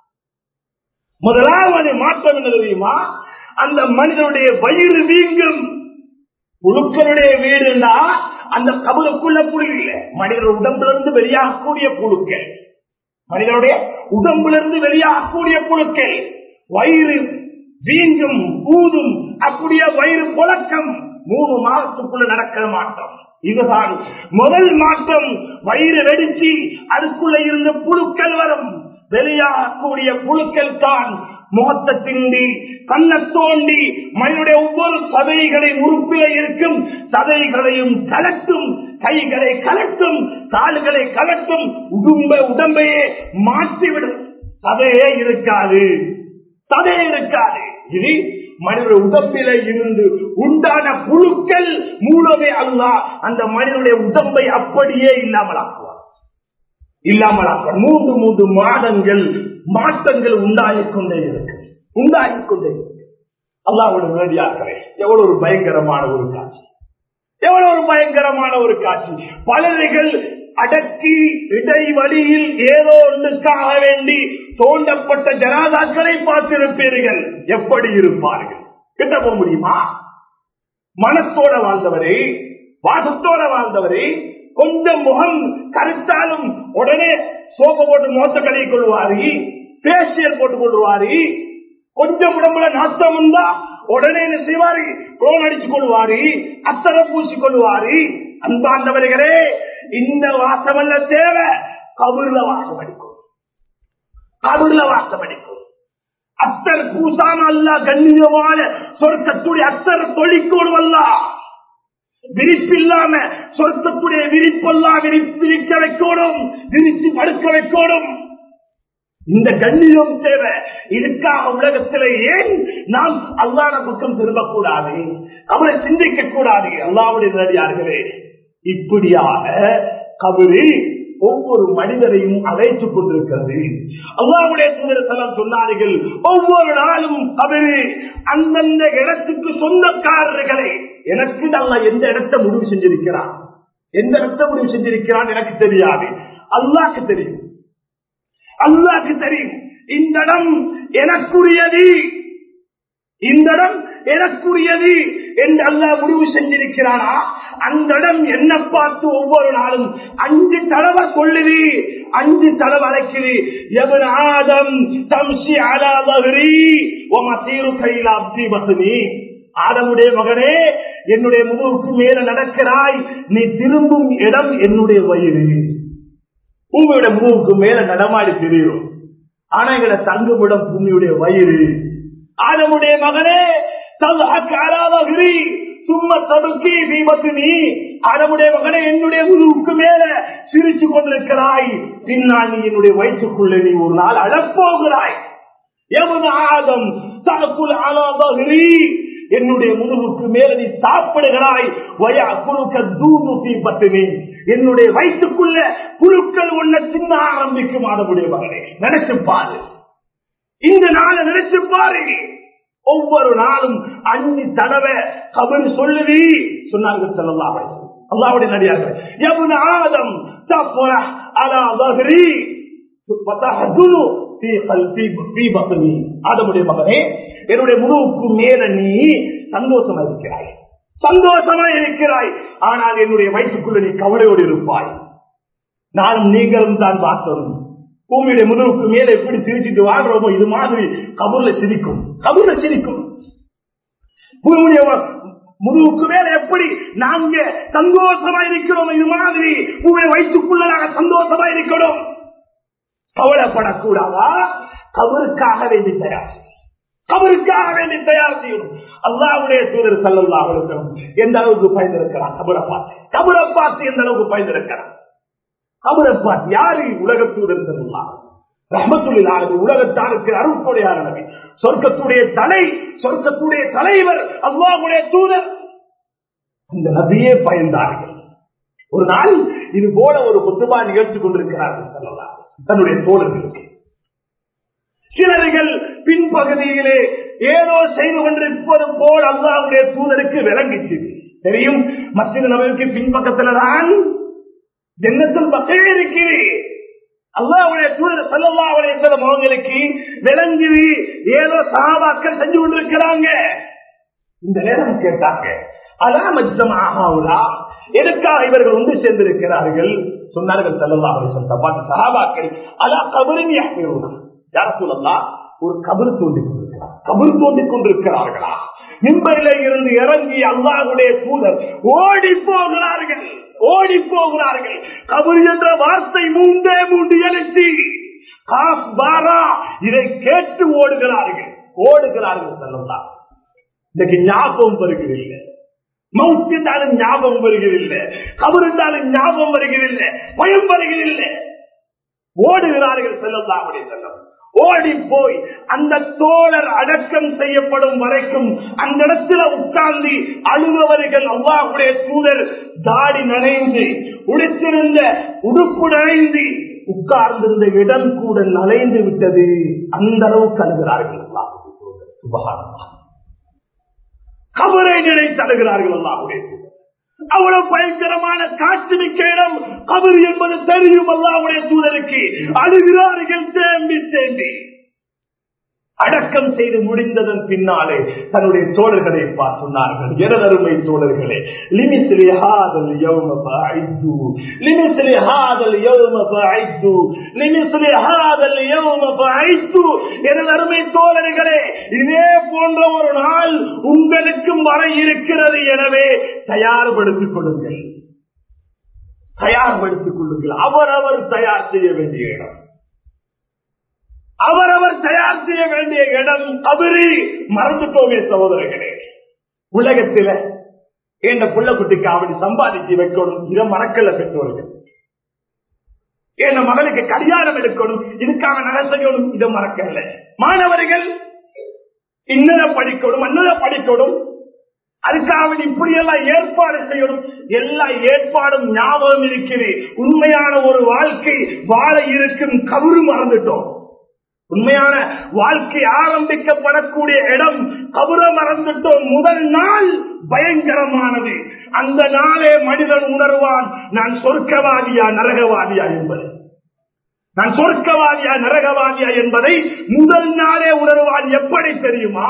முதலாவது மாற்றம் என்ன தெரியுமா அந்த மனிதனுடைய வயிறு வீங்கும் புழுக்களுடைய வீடுனா அந்த கபலுக்குள்ள புழு இல்லை மனிதன் உடம்பிலிருந்து வெளியாகக்கூடிய புழுக்கள் மனிதனுடைய உடம்பிலிருந்து வெளியாகக்கூடிய புழுக்கள் வயிறு வீங்கும் ஊதும் அப்படியே வயிறு புழக்கம் மூணு மாதத்துக்குள்ள நடக்கிற மாற்றம் இதுதான் முதல் மாற்றம் வயிறு வெடிச்சு அதுக்குள்ள இருந்த புழுக்கள் வரும் வெளியாகக்கூடிய புழுக்கள் தான் முகத்தை திண்டி கண்ணை தோண்டி மனிதனுடைய ஒவ்வொரு சதைகளின் உறுப்பில இருக்கும் சதைகளையும் கலட்டும் கைகளை கலட்டும் கால்களை கலட்டும் உடம்ப உடம்பையே மாற்றிவிடும் சதையே இருக்காது சதையே இருக்காது இது மனித உடம்பில இருந்து உண்டான புழுக்கள் மூலமே அல்ல அந்த மனிதனுடைய உடம்பை அப்படியே இல்லாமலாக்குவார் இல்லாமலாக்குவார் மூன்று மூன்று மாதங்கள் மாற்றங்கள் உண்டாகிக் கொண்டே இருக்கு உண்டாகிக் கொண்டே இருக்கு அல்லாவோட நேரடியாக்கிறே எவ்வளவு ஒரு பயங்கரமான ஒரு காட்சி எவ்வளவு ஒரு பயங்கரமான ஒரு காட்சி பலர்கள் அடக்கி இடைவெளியில் ஏதோ ஒன்றுக்காக வேண்டி தோண்டப்பட்ட ஜனாதாக்களை பார்த்திருப்பீர்கள் எப்படி இருப்பார்கள் கிட்ட போக முடியுமா மனத்தோட வாழ்ந்தவரை வாசத்தோட வாழ்ந்தவரை கொஞ்சம் முகம் கருத்தாலும் உடனே சோப்பை போட்டு மோச கழுவி கொள்வாரு பேசியல் போட்டுக் கொள்வாரு கொஞ்சம் உடம்புல நாட்டம் வந்தா உடனே என்ன செய்வாரு குளோன் அடிச்சுக் கொள்வாரு அத்தரை பூசிக் கொள்வாரு அன்பாண்டவர்களே இந்த வாசமல்ல தேவை கபூர்ல வாசம் அடிக்கும் கபூர்ல வாசம் அடிக்கும் அத்தர் பூசாம அல்ல கண்ணியமான சொர்க்கத்துடைய அத்தர் தொழிக்கோடும் அல்ல விரிப்பில்லாம சொர்க்கத்துடைய விரிப்பெல்லாம் விரிக்க வைக்கணும் விரிச்சு படுக்க வைக்கணும் இந்த கண்ணியம் தேவை இதுக்காக உலகத்திலே ஏன் நாம் அல்லாத பக்கம் திரும்பக்கூடாது அவரை சிந்திக்க கூடாது அல்லாவுடைய நடிகார்களே இப்படியாக கபரு ஒவ்வொரு மனிதரையும் அழைத்துக் கொண்டிருக்கிறது அல்லாவுடைய சுதரத்தலம் சொன்னார்கள் ஒவ்வொரு நாளும் கபரு அந்தந்த இடத்துக்கு சொந்தக்காரர்களை எனக்கு அல்ல எந்த இடத்தை முடிவு செஞ்சிருக்கிறான் எந்த இடத்தை முடிவு செஞ்சிருக்கிறான் எனக்கு தெரியாது அல்லாக்கு தெரியும் அல்லாக்கு தெரியும் இந்த இடம் எனக்குரியது இந்த இடம் எனக்குரியது என்று அல்லா முடிவு செஞ்சிருக்கிறானா அந்த இடம் என்ன பார்த்து ஒவ்வொரு நாளும் அஞ்சு தடவை சொல்லுது அஞ்சு தடவை அழைக்குது எவன் ஆதம் தம்சி அலாதவரி உம தீரு கையில அப்தி பசுனி ஆதமுடைய மகனே என்னுடைய முதுகுக்கு மேல நடக்கிறாய் நீ திரும்பும் இடம் என்னுடைய வயிறு பூமியோட முதுகுக்கு மேல நடமாடி தெரியும் ஆனா எங்கட தங்குமிடம் பூமியுடைய வயிறு ஆதமுடைய மகனே தகுதி சும்மா தடுக்கி தீபத்து நீ ஆதமுடைய மகனே என்னுடைய முதுகுக்கு மேல சிரிச்சு கொண்டிருக்கிறாய் பின்னால் நீ என்னுடைய வயிற்றுக்குள்ளே நீ ஒரு நாள் அழப்போகிறாய் எவன் ஆதம் தனக்குள் ஆலாதகிரி என்னுடைய முதுகுக்கு மேல நீ சாப்பிடுகிறாய் வயா குழுக்க தூது பத்தினி என்னுடைய வயிற்றுக்குள்ள குழுக்கள் ஒண்ண தின்ன ஆரம்பிக்கும் அதனுடைய மகனே நினைச்சு பாரு இந்த நாளை நினைச்சு பாரு ஒவ்வொரு நாளும் அஞ்சு தடவை கபர் சொல்லுவி சொன்னார்கள் செல்லலாம் அல்லாவுடைய நடிகார்கள் எவன் ஆதம் தப்புற அலா தஹ்ரி வதஹதுனு ஃபீ கல்பி ஃபீ பத்னி ஆதமுடைய மகனே என்னுடைய முழுவுக்கு மேல நீ சந்தோஷமா இருக்கிறாய் சந்தோஷமா இருக்கிறாய் ஆனால் என்னுடைய வயிற்றுக்குள்ள நீ கவலையோடு இருப்பாய் நானும் நீங்களும் தான் பார்த்தோம் பூமியுடைய முதுகுக்கு மேல எப்படி சிரிச்சிட்டு வாழ்றோமோ இது மாதிரி கபூர்ல சிரிக்கும் கபூர்ல சிரிக்கும் பூமியுடைய முதுகுக்கு மேல எப்படி நாங்க சந்தோஷமா இருக்கிறோம் இது மாதிரி பூமியை வயிற்றுக்குள்ள நாங்க சந்தோஷமா இருக்கணும் கவலைப்படக்கூடாதா கபருக்காக வேண்டி தயார் கபருக்காக வேண்டி தயார் செய்யணும் அல்லாவுடைய தூதர் செல்லல்லா இருக்கணும் எந்த அளவுக்கு பயந்திருக்கிறான் கபரை பார்த்து கபரை பார்த்து எந்த அளவுக்கு பயந்திருக்கிறான் கபரை பார்த்து யாரு உலக தூதர் செல்லலாம் ரஹமத்துள்ளானது உலகத்தாருக்கு அருட்கொடையான நபி சொர்க்கத்துடைய தலை சொர்க்கத்துடைய தலைவர் அல்லாவுடைய தூதர் இந்த நபியே பயந்தார்கள் ஒரு நாள் இது போல ஒரு புத்துமா நிகழ்ச்சி கொண்டிருக்கிறார்கள் சொல்லலாம் தன்னுடைய தோழர்களுக்கு சிலர்கள் பின்பகுதியிலே ஏதோ செய்து கொண்டிருப்பது போல் அல்லாவுடைய தூதருக்கு விளங்கிச்சு தெரியும் மசித நபருக்கு பின்பக்கத்துல தான் ஜன்னத்தில் மக்கள் இருக்கிறேன் அல்லாவுடைய தூதர் செல்லல்லாவுடைய அவங்களுக்கு விளங்கி ஏதோ சாபாக்கள் செஞ்சு கொண்டிருக்கிறாங்க இந்த நேரம் கேட்டாங்க அதான் மஜ்தம் ஆகாவுலா எதுக்காக இவர்கள் ஒன்று சேர்ந்திருக்கிறார்கள் சொன்னார்கள் செல்லல்லாவுடைய தப்பாட்டு சகாபாக்கள் அதா கபரின் யார் சொல்லலாம் ஒரு கபர் தோண்டிக் கொண்டிருக்கிறார் கபர் தோண்டிக் கொண்டிருக்கிறார்களா மிம்பரில இருந்து இறங்கி அல்லாஹுடைய தூதர் ஓடி போகிறார்கள் ஓடி போகிறார்கள் கபர் என்ற வார்த்தை மூண்டே மூண்டு எழுச்சி இதை கேட்டு ஓடுகிறார்கள் ஓடுகிறார்கள் செல்லலாம் இன்னைக்கு ஞாபகம் வருகிறதில்லை மவுத்திட்டாலும் ஞாபகம் வருகிறதில்லை கபருந்தாலும் ஞாபகம் வருகிறதில்லை பயம் வருகிறதில்லை ஓடுகிறார்கள் செல்லல்லாவுடைய செல்லம் ஓடி போய் அந்த தோழர் அடக்கம் செய்யப்படும் வரைக்கும் அந்த இடத்துல உட்கார்ந்து அழுபவர்கள் அவ்வாவுடைய தூதர் தாடி நனைந்து உடுத்திருந்த உடுப்பு நனைந்து உட்கார்ந்திருந்த இடம் கூட நனைந்து விட்டது அந்த அளவுக்கு அழுகிறார்கள் சுபகாரமாக கபரை நினைத்து அழுகிறார்கள் அல்லாவுடைய தூதர் அவ்வளவு பயங்கரமான காட்சி மிக்க இடம் கபர் என்பது தெரியும் அல்லாவுடைய தூதருக்கு அழுகிறார்கள் தேம்பி தேம்பி அடக்கம் செய்து முடிந்ததன் பின்னாலே தன்னுடைய தோழர்களை பா சொன்னார்கள் எனதருமை தோழர்களே லிமிசிலே ஹாதல் யௌம ஃபஐது லிமிசிலே ஹாதல் யௌம ஃபஐது லிமிசிலே ஹாதல் யௌம ஃபஐது எனதருமை தோழர்களே இதே போன்ற ஒரு நாள் உங்களுக்கும் வர இருக்கிறது எனவே தயார்படுத்திக் கொள்ளுங்கள் தயார்படுத்திக் கொள்ளுங்கள் அவரவர் தயார் செய்ய வேண்டிய இடம் அவரவர் தயார் செய்ய வேண்டிய இடம் கபரி மறந்துட்டோமே சகோதரர்களே உலகத்தில என்ற புள்ள குட்டிக்கு அவனை சம்பாதிச்சு வைக்கணும் இதை மறக்கல பெற்றோர்கள் என் மகனுக்கு கல்யாணம் எடுக்கணும் இதுக்காக நகை செய்யணும் இதை மறக்கல மாணவர்கள் இன்னத படிக்கணும் அன்னத படிக்கணும் அதுக்காக இப்படி எல்லாம் ஏற்பாடு செய்யணும் எல்லா ஏற்பாடும் ஞாபகம் இருக்கிறது உண்மையான ஒரு வாழ்க்கை வாழ இருக்கும் கவுரு மறந்துட்டோம் உண்மையான வாழ்க்கை ஆரம்பிக்கப்படக்கூடிய இடம் கபுர மறந்துட்டோம் முதல் நாள் பயங்கரமானது அந்த நாளே மனிதன் உணர்வான் நான் சொர்க்கவாதியா நரகவாதியா என்பது நான் சொர்க்கவாதியா நரகவாதியா என்பதை முதல் நாளே உணர்வான் எப்படி தெரியுமா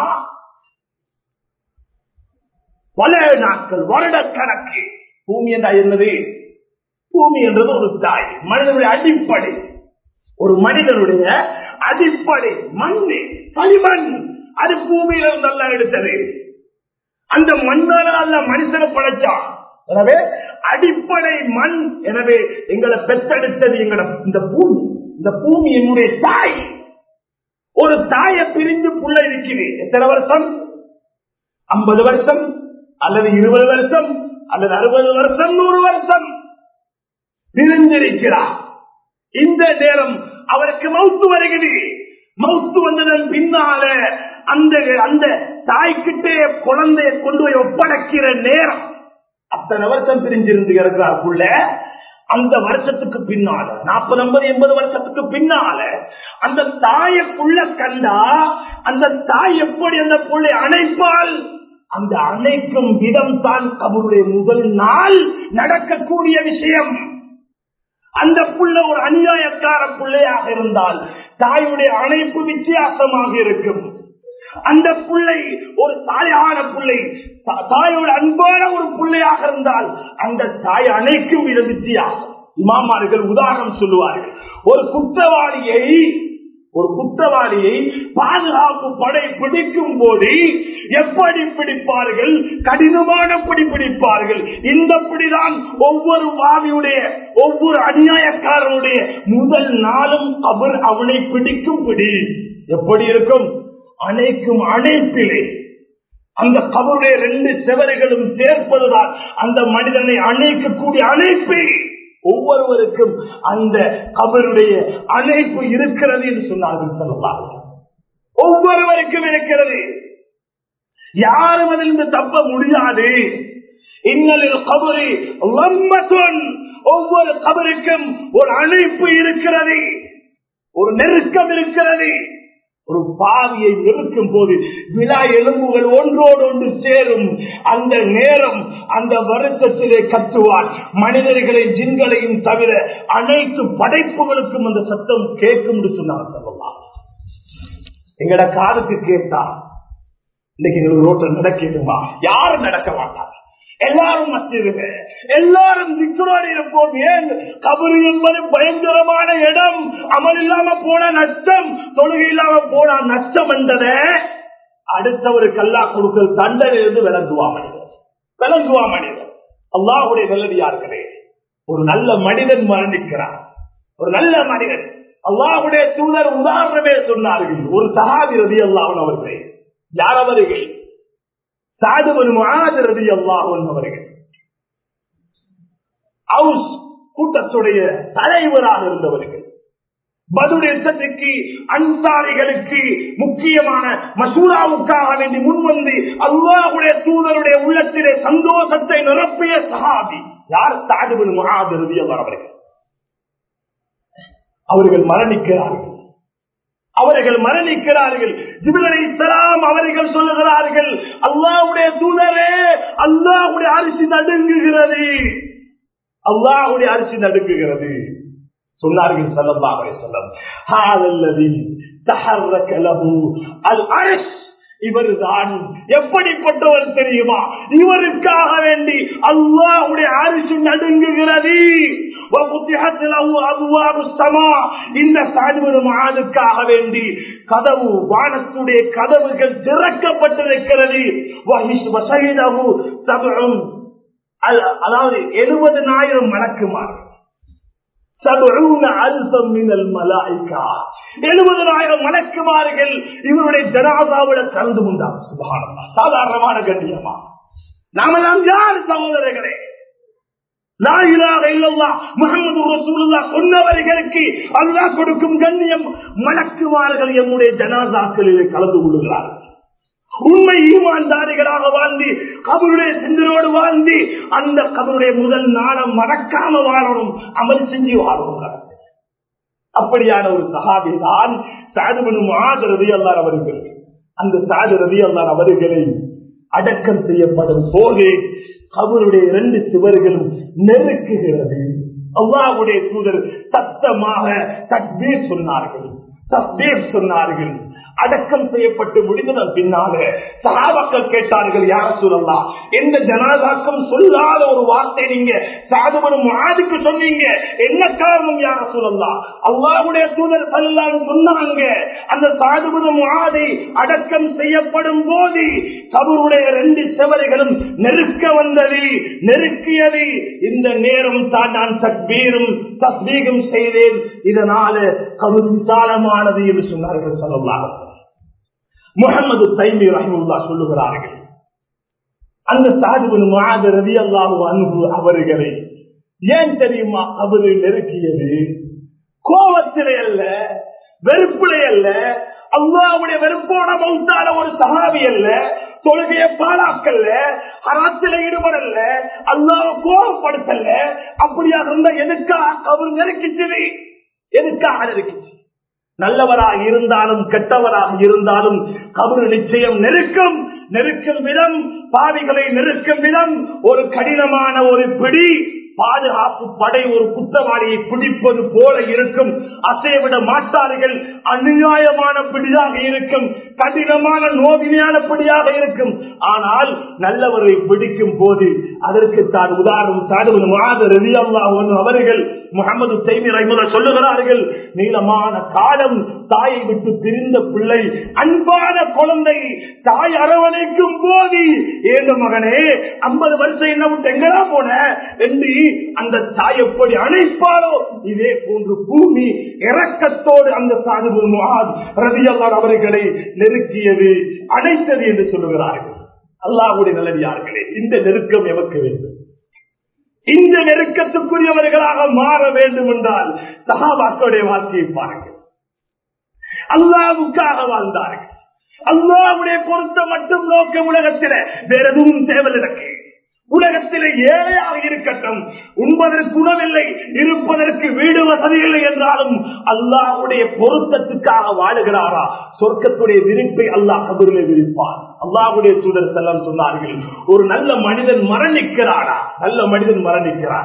பல நாட்கள் வருடக்கணக்கு பூமி என்றா என்னது பூமி என்றது ஒரு தாய் மனிதனுடைய அடிப்படை ஒரு மனிதனுடைய அடிப்படை மண்ணு களிமண் அது பூமியில இருந்தெல்லாம் எடுத்தது அந்த மண்ணால அல்ல மனுஷனை படைச்சான் எனவே அடிப்படை மண் எனவே எங்களை பெற்றெடுத்தது எங்களோட இந்த பூமி இந்த பூமி என்னுடைய தாய் ஒரு தாயை பிரிந்து புள்ள இருக்குது எத்தனை வருஷம் ஐம்பது வருஷம் அல்லது இருபது வருஷம் அல்லது அறுபது வருஷம் நூறு வருஷம் பிரிந்திருக்கிறார் இந்த நேரம் அவருக்கு மவுத்து வருகிறது மவுத்து வந்ததன் பின்னால அந்த அந்த தாய்கிட்டே குழந்தைய கொண்டு போய் ஒப்படைக்கிற நேரம் அத்தனை வருஷம் பிரிஞ்சிருந்து இருக்கிறாருக்குள்ள அந்த வருஷத்துக்கு பின்னால நாற்பது ஐம்பது எண்பது வருஷத்துக்கு பின்னால அந்த தாயக்குள்ள கண்டா அந்த தாய் எப்படி அந்த புள்ளை அணைப்பால் அந்த அணைக்கும் விதம் தான் கபருடைய முதல் நாள் நடக்கக்கூடிய விஷயம் அந்த புள்ள ஒரு அநியாயக்கார பிள்ளையாக இருந்தால் தாயுடைய அணைப்பு வித்தியாசமாக இருக்கும் அந்த பிள்ளை ஒரு தாயான பிள்ளை தாயோட அன்பான ஒரு பிள்ளையாக இருந்தால் அந்த தாய் அணைக்கும் வித வித்தியாசம் இமாமார்கள் உதாரணம் சொல்லுவார்கள் ஒரு குற்றவாளியை ஒரு குற்றவாளியை பாதுகாப்பு படை பிடிக்கும் போது எப்படி பிடிப்பார்கள் கடினமான பிடி பிடிப்பார்கள் இந்த பிடிதான் ஒவ்வொரு பாவியுடைய ஒவ்வொரு அநியாயக்காரனுடைய முதல் நாளும் அவர் அவனை பிடிக்கும் பிடி எப்படி இருக்கும் அணைக்கும் அணைப்பிலே அந்த கபருடைய ரெண்டு செவறுகளும் சேர்ப்பதுதான் அந்த மனிதனை அணைக்கக்கூடிய அணைப்பை ஒவ்வொருவருக்கும் அந்த கபருடைய அணைப்பு இருக்கிறது என்று சொன்னார்கள் சொல்லலாம் ஒவ்வொருவருக்கும் இருக்கிறது யாரும் அதிலிருந்து தப்ப முடியாது இன்னலில் கபரி ஒவ்வொரு கபருக்கும் ஒரு அணைப்பு இருக்கிறது ஒரு நெருக்கம் இருக்கிறது ஒரு பாவியை நெருக்கும் போது விழா எலும்புகள் ஒன்றோடு ஒன்று சேரும் அந்த நேரம் அந்த வருத்தத்திலே கட்டுவார் மனிதர்களை ஜின்களையும் தவிர அனைத்து படைப்புகளுக்கும் அந்த சத்தம் கேட்கும் என்று சொன்னார் சொல்லலாம் எங்கட காதுக்கு கேட்டா இன்னைக்கு எங்களுக்கு ரோட்டில் நடக்கணுமா யாரும் நடக்க மாட்டாங்க எல்லாரும் மத்திருங்க எல்லாரும் திக்குறோடு இருப்போம் ஏன் கபரு என்பது பயங்கரமான இடம் அமல் இல்லாம போன நஷ்டம் தொழுகை இல்லாம போன நஷ்டம் என்றத அடுத்தவருக்கு அல்லா கொடுக்கிற தண்டனை இருந்து விளங்குவா மனிதன் விளங்குவா மனிதன் அல்லாஹுடைய நல்லடியார்களே ஒரு நல்ல மனிதன் மரணிக்கிறார் ஒரு நல்ல மனிதன் அல்லாஹுடைய தூதர் உதாரணமே சொன்னார்கள் ஒரு சகாதி ரதி அல்லாஹன் அவர்களே யார் அவர்கள் சாதுவன் ரதி அல்லாஹன் அவர்கள் ஹவுஸ் கூட்டத்துடைய தலைவராக இருந்தவர்கள் பதிலுக்கு அன்சாரிகளுக்கு முக்கியமான மசூராவுக்காக வேண்டி முன்வந்து அல்லாஹுடைய தூதருடைய உள்ளத்திலே சந்தோஷத்தை நிரப்பிய சஹாபி யார் சாதுவன் மகாதிரதி அவர்கள் அவர்கள் மரணிக்கிறார்கள் அவர்கள் மரணிக்கிறார்கள் ஜிபிலாம் அவர்கள் சொல்லுகிறார்கள் அல்லாவுடைய தூதரே அல்லாவுடைய அரிசி நடுங்குகிறது அல்லாவுடைய அரிசி நடுங்குகிறது சொன்னார்கள் சல்லல்லாஹு சொல்லம் ஹாதல்லதி தஹர்ரக லஹு அல் அர்ஷ் இவர்தான் எப்படிப்பட்டவர் தெரியுமா இவருக்காக வேண்டி அல்லாஹுடைய அரிசி நடுங்குகிறது இந்த சாதுவருமானுக்காக வேண்டி கதவு வானத்துடைய கதவுகள் திறக்கப்பட்டிருக்கிறது அதாவது எழுபதனாயிரம் மலக்குமார் எழுபதனாயிரம் மலக்குமார்கள் இவருடைய ஜனாதாவிட கலந்து கொண்டார் சுபானமா சாதாரணமான கண்ணியமா நாமெல்லாம் யார் சகோதரர்களே சொன்னவர்களுக்கு அல்லா கொடுக்கும் கண்ணியம் மலக்குமார்கள் எம்முடைய ஜனாதாக்களிலே கலந்து கொள்ளுகிறார்கள் உண்மை ஈமான்தாரிகளாக வாழ்ந்து கபருடைய சிந்தனோடு வாழ்ந்து அந்த கபருடைய முதல் நாளம் மறக்காம வாழணும் அமல் செஞ்சு வாழணும் அப்படியான ஒரு சகாபி தான் சாதுவனும் ஆதரவி அல்லார் அவர்கள் அந்த சாது ரவி அல்லார் அவர்களை அடக்கம் செய்யப்படும் போது அவருடைய இரண்டு சுவர்களும் நெருக்குகிறது அல்லாவுடைய தூதர் சத்தமாக தக்பீர் சொன்னார்கள் தஸ்பீர் சொன்னார்கள் அடக்கம் செய்யப்பட்டு முடிந்ததன் பின்னால சகாபாக்கள் கேட்டார்கள் யார சொல்லலாம் எந்த ஜனாதாக்கம் சொல்லாத ஒரு வார்த்தை நீங்க சாதுபடும் மாதிக்கு சொன்னீங்க என்ன காரணம் யார சொல்லலாம் அல்லாவுடைய தூதர் சல்லான்னு சொன்னாங்க அந்த சாதுபடும் மாதிரி அடக்கம் செய்யப்படும் போது கபருடைய ரெண்டு செவரைகளும் நெருக்க வந்தது நெருக்கியது இந்த நேரம் தான் நான் தக்பீரும் தஸ்பீகம் செய்தேன் இதனால கபர் விசாலமானது என்று சொன்னார்கள் சொல்லலாம் முகமது தைமி ரஹமுல்லா சொல்லுகிறார்கள் அந்த சாதுபின் மாத ரவி அல்லாஹு அன்பு அவர்களை ஏன் தெரியுமா அவரு நெருக்கியது கோபத்திலே அல்ல வெறுப்பிலே அல்ல அல்லாவுடைய வெறுப்போட மௌத்தான ஒரு சகாவி அல்ல தொழுகைய பாலாக்கல்ல அராத்தில ஈடுபடல அல்லாவ கோபப்படுத்தல அப்படியாக இருந்தா எதுக்காக அவர் நெருக்கிச்சது எதுக்காக நெருக்கிச்சு நல்லவராக இருந்தாலும் கெட்டவராக இருந்தாலும் கபரு நிச்சயம் நெருக்கம் நெருக்கும் விதம் பாவிகளை நெருக்கும் விதம் ஒரு கடினமான ஒரு பிடி பாதுகாப்பு படை ஒரு குற்றவாளியை பிடிப்பது போல இருக்கும் அசைவிட மாட்டார்கள் அநியாயமான பிடியாக இருக்கும் கடினமான நோவினையான பிடியாக இருக்கும் ஆனால் நல்லவரை பிடிக்கும் போது அதற்கு தான் உதாரணம் சாடுவது மாத ரவி அவர்கள் முகமது தைமி ரைமுல சொல்லுகிறார்கள் நீளமான காலம் தாயை விட்டு பிரிந்த பிள்ளை அன்பான குழந்தை தாய் அரவணைக்கும் போது ஏந்த மகனே ஐம்பது வருஷம் என்ன விட்டு எங்கடா போன என்று அந்த தாய் எப்படி அணைப்பாரோ இதே போன்று பூமி இறக்கத்தோடு அந்த சாதுபு ரவியல்லார் அவர்களை நெருக்கியது அணைத்தது என்று சொல்லுகிறார்கள் அல்லாஹுடைய நல்லடியார்களே இந்த நெருக்கம் எமக்கு வேண்டும் இந்த நெருக்கத்துக்குரியவர்களாக மாற வேண்டும் என்றால் சகாபாக்களுடைய வாழ்க்கையை பாருங்கள் அல்லாவுக்காக வாழ்ந்தார்கள் அல்லாவுடைய பொருத்த மட்டும் நோக்க உலகத்தில வேற எதுவும் தேவை எனக்கு உலகத்திலே ஏழையாக இருக்கட்டும் உண்பதற்கு உணவில்லை இருப்பதற்கு வீடு வசதி இல்லை என்றாலும் அல்லாஹுடைய பொருத்தத்துக்காக வாழுகிறாரா சொர்க்கத்துடைய விரிப்பை அல்லாஹ் கபூரிலே விரிப்பார் அல்லாஹுடைய சூழல் செல்லம் சொன்னார்கள் ஒரு நல்ல மனிதன் மரணிக்கிறாரா நல்ல மனிதன் மரணிக்கிறார்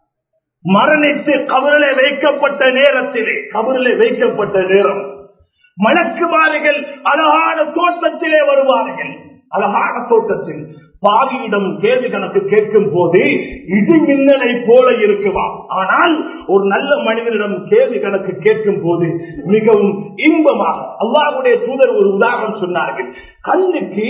மரணித்து கபரிலே வைக்கப்பட்ட நேரத்திலே கபரிலே வைக்கப்பட்ட நேரம் மலக்குமார்கள் அழகான தோட்டத்திலே வருவார்கள் அழகான தோட்டத்தில் பாவியிடம் கேள்வி கணக்கு கேட்கும் போது இடி மின்னலை போல இருக்குமா ஆனால் ஒரு நல்ல மனிதனிடம் கேள்வி கணக்கு கேட்கும் போது மிகவும் இன்பமாக அல்லாவுடைய தூதர் ஒரு உதாரணம் சொன்னார்கள் கண்ணுக்கு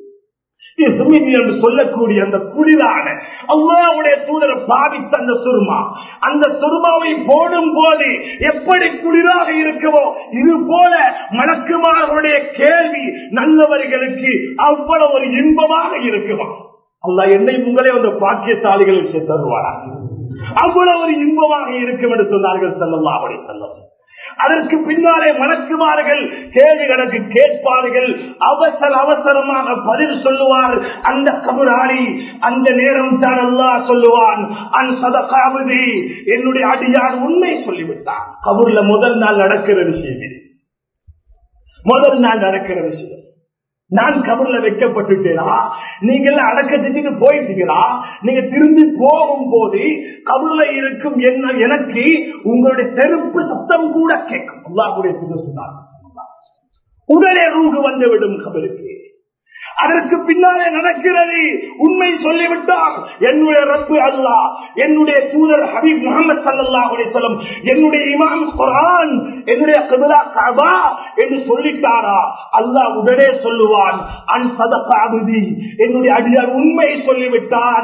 என்று சொல்லக்கூடிய அந்த குளிரான அல்லாவுடைய தூதரை பாவித்த அந்த சுருமா அந்த சுருமாவை போடும் போது எப்படி குளிராக இருக்குமோ இது போல மலக்குமார்களுடைய கேள்வி நல்லவர்களுக்கு அவ்வளவு ஒரு இன்பமாக இருக்குமா அல்ல என்னை உங்களே அந்த பாக்கியசாலிகளுக்கு தருவாரா அவ்வளவு ஒரு இன்பமாக இருக்கும் என்று சொன்னார்கள் செல்லல்லா அப்படி செல்லம் அதற்கு பின்னாலே மணக்குமார்கள் கேள்வி கணக்கு கேட்பார்கள் அவசர அவசரமாக பதில் சொல்லுவார் அந்த கபுராளி அந்த நேரம் தான் அல்லா சொல்லுவான் அன் சதகாவதி என்னுடைய அடியார் உண்மை சொல்லிவிட்டான் கபூர்ல முதல் நாள் நடக்கிற விஷயம் இது முதல் நாள் நடக்கிற விஷயம் நான் கபர்ல வைக்கப்பட்டுட்டேனா நீங்க எல்லாம் அடக்க செஞ்சுட்டு போயிட்டீங்களா நீங்க திரும்பி போகும் போது கபர்ல இருக்கும் என்ன எனக்கு உங்களுடைய செருப்பு சத்தம் கூட கேட்கும் அல்லாஹுடைய சொன்னார் உடனே ரூகு வந்துவிடும் கபருக்கு அதற்கு பின்னாலே நடக்கிறது உண்மை சொல்லிவிட்டார் என்னுடைய ரப்பு அல்லா என்னுடைய தூதர் ஹபீப் முகமது சல்லா அலிசலம் என்னுடைய இமாம் குரான் என்னுடைய கபிலா கபா என்று சொல்லிட்டாரா அல்லாஹ் உடனே சொல்லுவான் அன் சதகாபுதி என்னுடைய அடியார் உண்மை சொல்லிவிட்டான்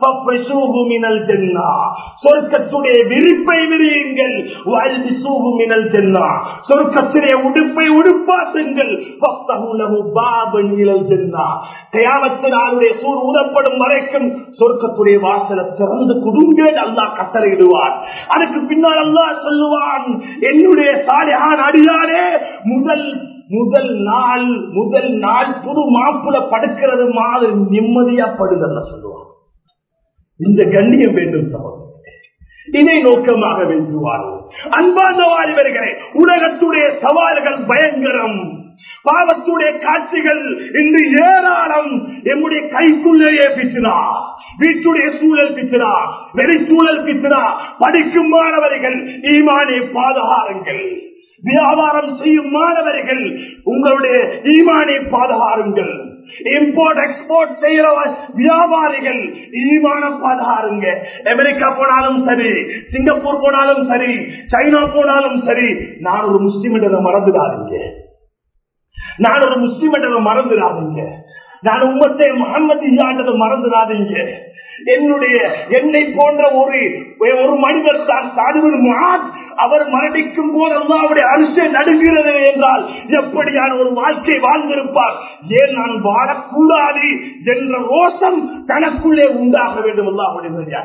சொர்க்கத்துடைய விரிப்பை விரியுங்கள் மினல் ஜென்னா சொர்க்கத்திலே உடுப்பை உடுப்பாட்டுங்கள் பாபன் இழல் ஜென்னா கயாமத்தினாலுடைய சூர் ஊதப்படும் வரைக்கும் சொர்க்கத்துடைய வாசலை திறந்து குடுங்கள் அல்லாஹ் கட்டளையிடுவார் அதுக்கு பின்னால் அல்லாஹ் சொல்லுவான் என்னுடைய சாலையான் அடியாரே முதல் முதல் நாள் முதல் நாள் புது மாப்புல படுக்கிறது மாதிரி நிம்மதியா படுதல்ல சொல்லுவான் இந்த கண்ணியம் வேண்டும் சகோதரர் இதை நோக்கமாக வேண்டுவார்கள் அன்பார்ந்த வாலிபர்களே உலகத்துடைய சவால்கள் பயங்கரம் பாவத்துடைய காட்சிகள் இன்று ஏராளம் எம்முடைய கைக்குள்ளேயே பிச்சினா வீட்டுடைய சூழல் பிச்சினா வெளிச்சூழல் பிச்சினா படிக்கும் மாணவர்கள் ஈமானே பாதுகாருங்கள் வியாபாரம் செய்யும் மாணவர்கள் உங்களுடைய ஈமானை பாதுகாருங்கள் இம்போர்ட் எக்ஸ்போர்ட் செய்யற வியாபாரிகள் ஈமான பாதுகாருங்க அமெரிக்கா போனாலும் சரி சிங்கப்பூர் போனாலும் சரி சைனா போனாலும் சரி நான் ஒரு முஸ்லிம் என்றதை மறந்துடாதீங்க நான் ஒரு முஸ்லிம் என்றதை மறந்துடாதீங்க நான் உம்மத்தை முகமது என்றதை மறந்துடாதீங்க என்னுடைய என்னை போன்ற ஒரு ஒரு மனிதர் தான் சாதுவன் முகாத் அவர் மரணிக்கும் போது அல்லாவுடைய அரிசை நடுகிறது என்றால் எப்படியான ஒரு வாழ்க்கை வாழ்ந்திருப்பார் ஏன் நான் வாழக்கூடாது என்ற ரோஷம் தனக்குள்ளே உண்டாக வேண்டும் அல்லாவுடைய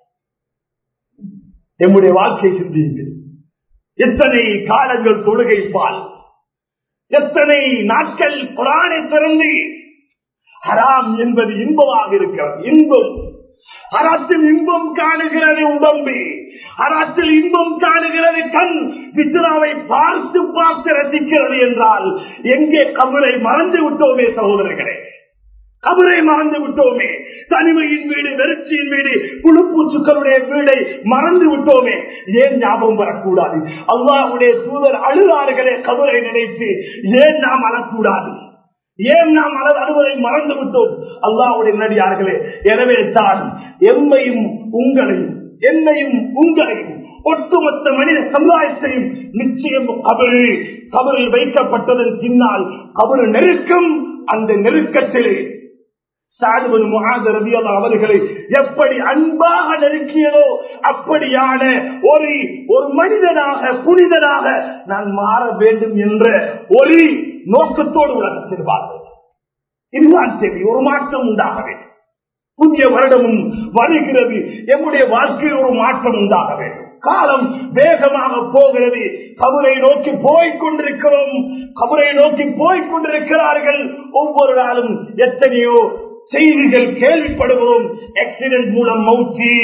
நம்முடைய வாழ்க்கை சிந்தியுங்கள் எத்தனை காலங்கள் தொழுகை பால் எத்தனை நாட்கள் குரானை திறந்து ஹராம் என்பது இன்பமாக இருக்கிறது இன்பம் அராத்தில் இன்பம் காணுகிறது உடம்பு அராத்தில் இன்பம் காணுகிறது கண் வித்ராவை பார்த்து பார்த்து ரசிக்கிறது என்றால் எங்கே கபரை மறந்து விட்டோமே சகோதரர்களே கபரை மறந்து விட்டோமே தனிமையின் வீடு வெறுச்சியின் வீடு புழுப்பூச்சுக்களுடைய வீடை மறந்து விட்டோமே ஏன் ஞாபகம் வரக்கூடாது அல்லாவுடைய தூதர் அழுதார்களே கபரை நினைத்து ஏன் நாம் அழக்கூடாது ஏன் நாம் அளவு அழுவதை மறந்து விட்டோம் அல்லாவுடைய நடிகார்களே எனவே தான் எம்மையும் உங்களையும் என்னையும் உங்களையும் ஒட்டுமொத்த மனித சமுதாயத்தையும் நிச்சயம் கபரு கபரில் வைக்கப்பட்டதன் பின்னால் கபரு நெருக்கம் அந்த நெருக்கத்திலே சாதுவன் முகாதரதி அவர்களை எப்படி அன்பாக நெருக்கியதோ அப்படியான ஒரு ஒரு மனிதனாக புனிதனாக நான் மாற வேண்டும் என்ற ஒரு நோக்கத்தோடு உலகத்தில் வாழ்வது இதுதான் தேவை ஒரு மாற்றம் உண்டாக வேண்டும் புதிய வருடமும் வருகிறது எம்முடைய வாழ்க்கையில் ஒரு மாற்றம் உண்டாக வேண்டும் காலம் வேகமாக போகிறது கபரை நோக்கி போய்க் கொண்டிருக்கிறோம் கபரை நோக்கி போய்க் கொண்டிருக்கிறார்கள் ஒவ்வொரு நாளும் எத்தனையோ செய்திகள் கேள்விப்படுகிறோம் ஆக்சிடென்ட் மூலம் மௌச்சி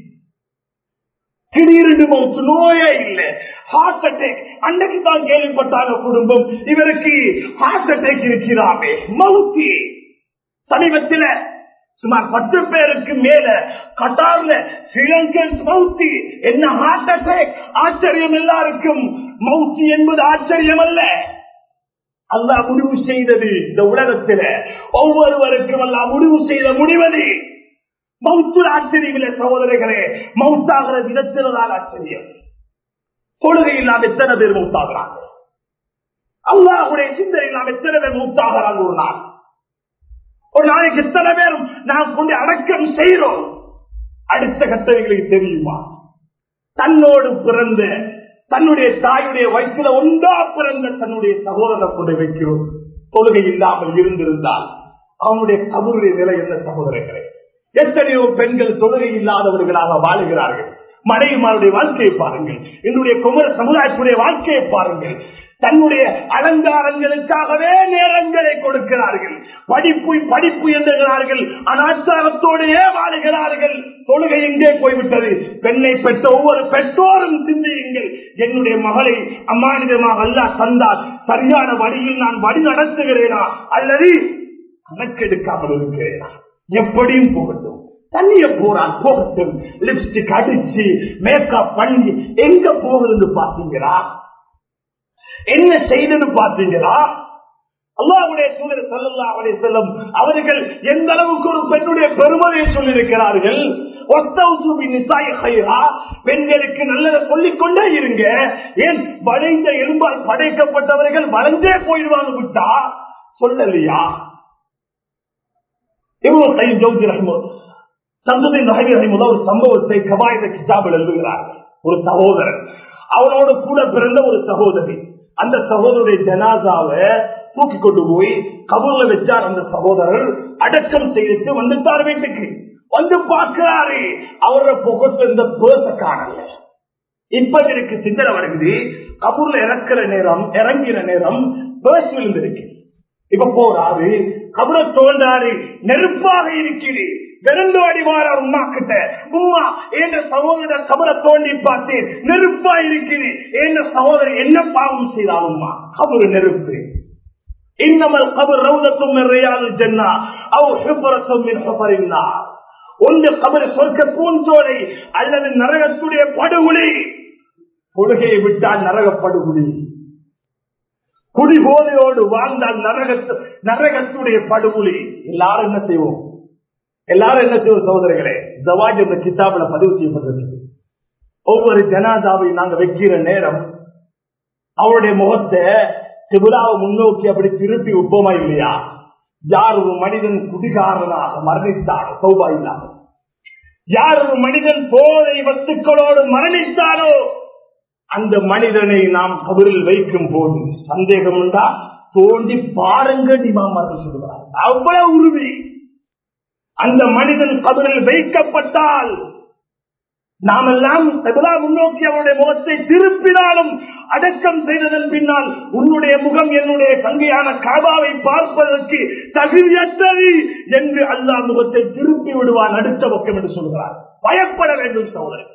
திடீரென்று மௌத்து நோயே இல்லை ஹார்ட் அட்டாக் அன்னைக்கு தான் கேள்விப்பட்டாங்க குடும்பம் இவருக்கு ஹார்ட் அட்டாக் இருக்கிறாமே மௌத்தி சமீபத்தில் சுமார் பத்து பேருக்கு மேல கட்டார்ல ஸ்ரீலங்கன் மௌத்தி என்ன ஹார்ட் அட்டாக் ஆச்சரியம் எல்லாருக்கும் மௌத்தி என்பது ஆச்சரியம் அல்ல அல்லா முடிவு செய்தது இந்த உலகத்தில ஒவ்வொருவருக்கும் அல்லா முடிவு செய்த முடிவது மௌத்துல ஆச்சரியம் இல்லை சகோதரர்களே மௌத்தாகிற விதத்தில்தான் ஆச்சரியம் தொழுகை இல்லாம எத்தனை பேர் மௌத்தாகிறாங்க அல்லாஹுடைய சிந்தனை இல்லாம எத்தனை பேர் மௌத்தாகிறாங்க ஒரு நாள் ஒரு நாளைக்கு எத்தனை பேரும் நாம் கொண்டு அடக்கம் செய்கிறோம் அடுத்த கட்டளைகளுக்கு தெரியுமா தன்னோடு பிறந்த தன்னுடைய தாயுடைய வயிற்றுல ஒன்றா பிறந்த தன்னுடைய சகோதரனை கொண்டு வைக்கிறோம் தொழுகை இல்லாமல் இருந்திருந்தால் அவனுடைய கபருடைய நிலை என்ன சகோதரர்களே எத்தனையோ பெண்கள் தொழுகை இல்லாதவர்களாக வாழுகிறார்கள் மனைவிமாருடைய வாழ்க்கையை பாருங்கள் என்னுடைய குமர சமுதாயத்துடைய வாழ்க்கையை பாருங்கள் தன்னுடைய அலங்காரங்களுக்காகவே நேரங்களை கொடுக்கிறார்கள் படிப்பு படிப்பு என்கிறார்கள் அனாச்சாரத்தோடையே வாழுகிறார்கள் தொழுகை எங்கே போய்விட்டது பெண்ணை பெற்ற ஒவ்வொரு பெற்றோரும் சிந்தியுங்கள் என்னுடைய மகளை அம்மானிதமாக அல்ல தந்தால் சரியான வழியில் நான் வழி நடத்துகிறேனா அல்லது கணக்கெடுக்காமல் இருக்கிறேனா எப்படியும் போகட்டும் தண்ணிய போறான் போகட்டும் லிப்ஸ்டிக் அடிச்சு மேக்கப் பண்ணி எங்க போகுதுன்னு பாத்தீங்களா என்ன செய்தது பாத்தீங்களா அல்லாவுடைய தூதர் சல்லா அவரை செல்லும் அவர்கள் எந்த அளவுக்கு ஒரு பெண்ணுடைய பெருமதியை சொல்லியிருக்கிறார்கள் பெண்களுக்கு நல்லதை சொல்லிக் கொண்டே இருங்க ஏன் வளைந்த எலும்பால் படைக்கப்பட்டவர்கள் வளைஞ்சே போயிடுவாங்க விட்டா சொல்லலையா இவ்வளவு சை ஜோதி ரஹிமோ சந்ததின் நகை ரஹிமுல்லா ஒரு சம்பவத்தை கபாயத கிதாபில் எழுதுகிறார்கள் ஒரு சகோதரன் அவனோடு கூட பிறந்த ஒரு சகோதரி அந்த சகோதரருடைய ஜனாதாவை தூக்கி கொண்டு போய் கபூர்ல வச்சார் அந்த சகோதரர் அடக்கம் செய்துட்டு வந்துட்டார் வீட்டுக்கு வந்து பார்க்கிறாரு அவரோட புகத்துல இந்த பேச காணல இப்ப எனக்கு சிந்தனை வருகிறது கபூர்ல இறக்குற நேரம் இறங்கின நேரம் பேச விழுந்திருக்கு இப்ப போறாரு கபரை தோன்றாரு நெருப்பாக இருக்கிறது விரண்டு அடிவார உமா கிட்ட உமா என்ற சகோதர கபரை தோண்டி பார்த்தேன் நெருப்பா இருக்குது என்ற சகோதரர் என்ன பாவம் செய்தால் உமா கபரு நெருப்பு இன்னமல் கபர் ரவுதத்தும் ரியாது ஜன்னா அவ் ஹிபரத்தும் மின் ஹபரின்னா ஒன்று கபர் சொர்க்க பூஞ்சோலை அல்லது நரகத்துடைய படுகொலை கொள்கையை விட்டால் நரக படுகொலை குடிபோதையோடு வாழ்ந்தால் நரகத்து நரகத்துடைய படுகொலி எல்லாரும் என்ன செய்வோம் எல்லாரும் என்ன செய்வோம் சகோதரர்களே ஜவாஜ் என்ற கிதாபில பதிவு செய்யப்பட்டிருக்கு ஒவ்வொரு ஜனாதாவையும் நாங்க வைக்கிற நேரம் அவருடைய முகத்தை திபுலாவை முன்னோக்கி அப்படி திருப்பி உப்பமா இல்லையா யார் ஒரு மனிதன் குடிகாரனாக மரணித்தாரோ சௌபா இல்லாமல் யார் ஒரு மனிதன் போதை வஸ்துக்களோடு மரணித்தாரோ அந்த மனிதனை நாம் கபரில் வைக்கும் போது சந்தேகம் உண்டா தோண்டி பாருங்க நிமாமர்கள் சொல்லுகிறார் அவ்வளவு உறுதி அந்த மனிதன் கபரில் வைக்கப்பட்டால் நாமெல்லாம் தகுலா முன்னோக்கி அவருடைய முகத்தை திருப்பினாலும் அடக்கம் செய்ததன் பின்னால் உன்னுடைய முகம் என்னுடைய சங்கையான காபாவை பார்ப்பதற்கு தகுதியற்றது என்று அல்லாஹ் முகத்தை திருப்பி விடுவான் அடுத்த பக்கம் என்று சொல்கிறார் பயப்பட வேண்டும் சோதரன்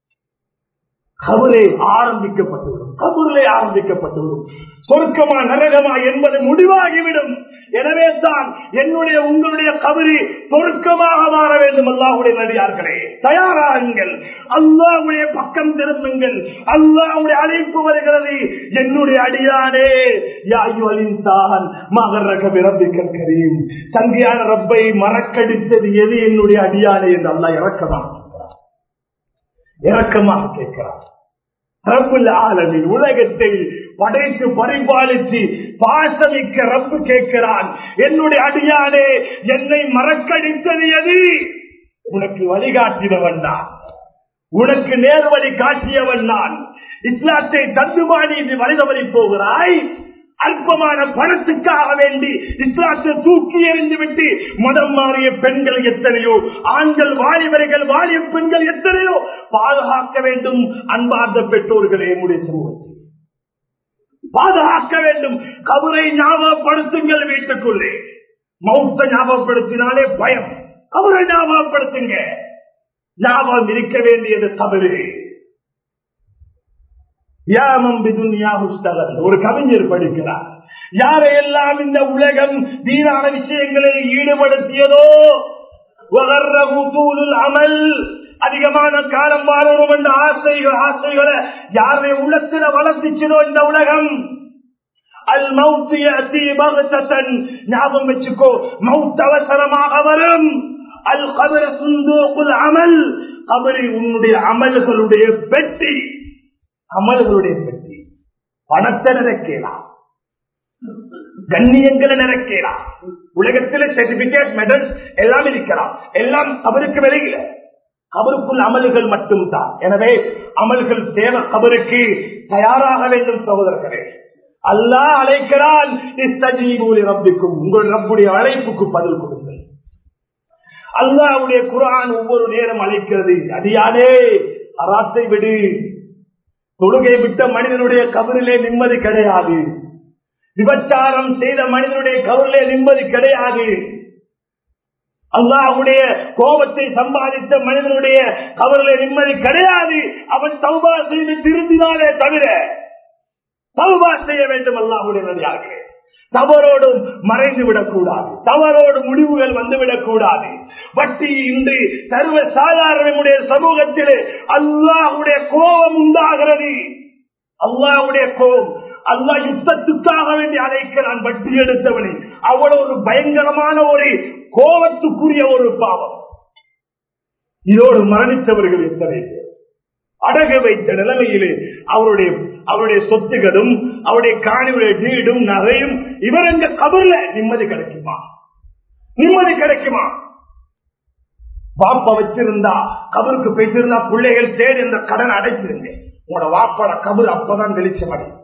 கபரே ஆரம்பிக்கப்பட்டுவிடும் கபூரிலே ஆரம்பிக்கப்பட்டுவிடும் சொர்க்கமா நரகமா என்பது முடிவாகிவிடும் எனவே தான் என்னுடைய உங்களுடைய கபரி சொர்க்கமாக மாற வேண்டும் அல்லாஹுடைய நடிகார்களே தயாராகுங்கள் அல்லாஹுடைய பக்கம் திரும்புங்கள் அல்லாஹுடைய அழைப்பு வருகிறது என்னுடைய அடியானே யாயுவலின் தான் மகரக பிறப்பிக்கல் கரீம் தங்கியான ரப்பை மறக்கடித்தது எது என்னுடைய அடியானே என்று அல்லாஹ் இறக்கமாக இறக்கமாக கேட்கிறார் ரப்புல் ஆலமின் உலகத்தை படைத்து பரிபாலித்து பாசமிக்க ரப்பு கேட்கிறான் என்னுடைய அடியானே என்னை மறக்கடித்தது எது உனக்கு வழிகாட்டினவன் நான் உனக்கு நேர்வழி காட்டியவன் நான் இஸ்லாத்தை தந்துபாடி வழிதவறி போகிறாய் அல்பமான பணத்துக்காக வேண்டி இஸ்லாத்தை தூக்கி எறிந்து விட்டு மதம் மாறிய பெண்கள் எத்தனையோ ஆண்கள் வாலிபர்கள் வாலிய பெண்கள் எத்தனையோ பாதுகாக்க வேண்டும் அன்பார்ந்த பெற்றோர்களே என்னுடைய சமூகத்தில் பாதுகாக்க வேண்டும் கபரை ஞாபகப்படுத்துங்கள் வீட்டுக்குள்ளே மௌத்த ஞாபகப்படுத்தினாலே பயம் கபரை ஞாபகப்படுத்துங்க ஞாபகம் இருக்க வேண்டியது தவறு ஒரு கவிஞர் படிக்கிறார் யாரையெல்லாம் இந்த உலகம் வீணான விஷயங்களில் ஈடுபடுத்தியதோ அமல் அதிகமான காலம் வாழணும் என்ற ஆசைகள் ஆசைகளை யாரை உள்ளத்துல வளர்த்திச்சதோ இந்த உலகம் அல் மௌத்தியன் ஞாபகம் வச்சுக்கோ மவுத் அவசரமாக வரும் அல் கபர சுந்தோக்குல் அமல் கபரி உன்னுடைய அமல்களுடைய பெட்டி அமல்களுடைய பெட்டி பணத்தை நினைக்கலாம் கண்ணியங்களை நினைக்கலாம் உலகத்தில் சர்டிபிகேட் மெடல்ஸ் எல்லாம் இருக்கலாம் எல்லாம் அவருக்கு வெளியில கபருக்குள் அமல்கள் மட்டும்தான் எனவே அமல்கள் தேவை கபருக்கு தயாராக வேண்டும் சகோதரர்களே அல்லாஹ் அழைக்கிறான் ரப்பிக்கும் உங்கள் ரப்புடைய அழைப்புக்கு பதில் கொடுங்கள் அல்லாவுடைய குரான் ஒவ்வொரு நேரம் அழைக்கிறது அடியானே அராத்தை விடு தொழுகை விட்ட மனிதனுடைய கபரிலே நிம்மதி கிடையாது விபச்சாரம் செய்த மனிதனுடைய கபரிலே நிம்மதி கிடையாது அல்லாவுடைய கோபத்தை சம்பாதித்த மனிதனுடைய கபரிலே நிம்மதி கிடையாது அவன் தௌபா செய்து திருந்தினாலே தவிர தௌபா செய்ய வேண்டும் அல்லாஹுடைய நடிகார்களே தவறோடும் மறைந்து விடக்கூடாது தவறோடு முடிவுகள் வந்துவிடக் கூடாது வட்டி இன்று சர்வ சாதாரணமுடைய சமூகத்திலே அல்லாஹுடைய கோபம் உண்டாகிறது அல்லாஹுடைய கோபம் அல்லா யுத்தத்துக்காக வேண்டி அழைக்கிறான் வட்டி எடுத்தவனை அவ்வளவு ஒரு பயங்கரமான ஒரு கோபத்துக்குரிய ஒரு பாவம் இதோடு மரணித்தவர்கள் எத்தனை பேர் அடகு வைத்த நிலைமையிலே அவருடைய அவருடைய சொத்துகளும் அவருடைய காணியுடைய வீடும் நகையும் இவர் எங்க கபர்ல நிம்மதி கிடைக்குமா நிம்மதி கிடைக்குமா வாப்ப வச்சிருந்தா கபருக்கு போயிட்டிருந்தா பிள்ளைகள் தேடி இந்த கடன் அடைச்சிருங்க உங்களோட வாப்போட கபர் அப்பதான் வெளிச்சம் அடையும்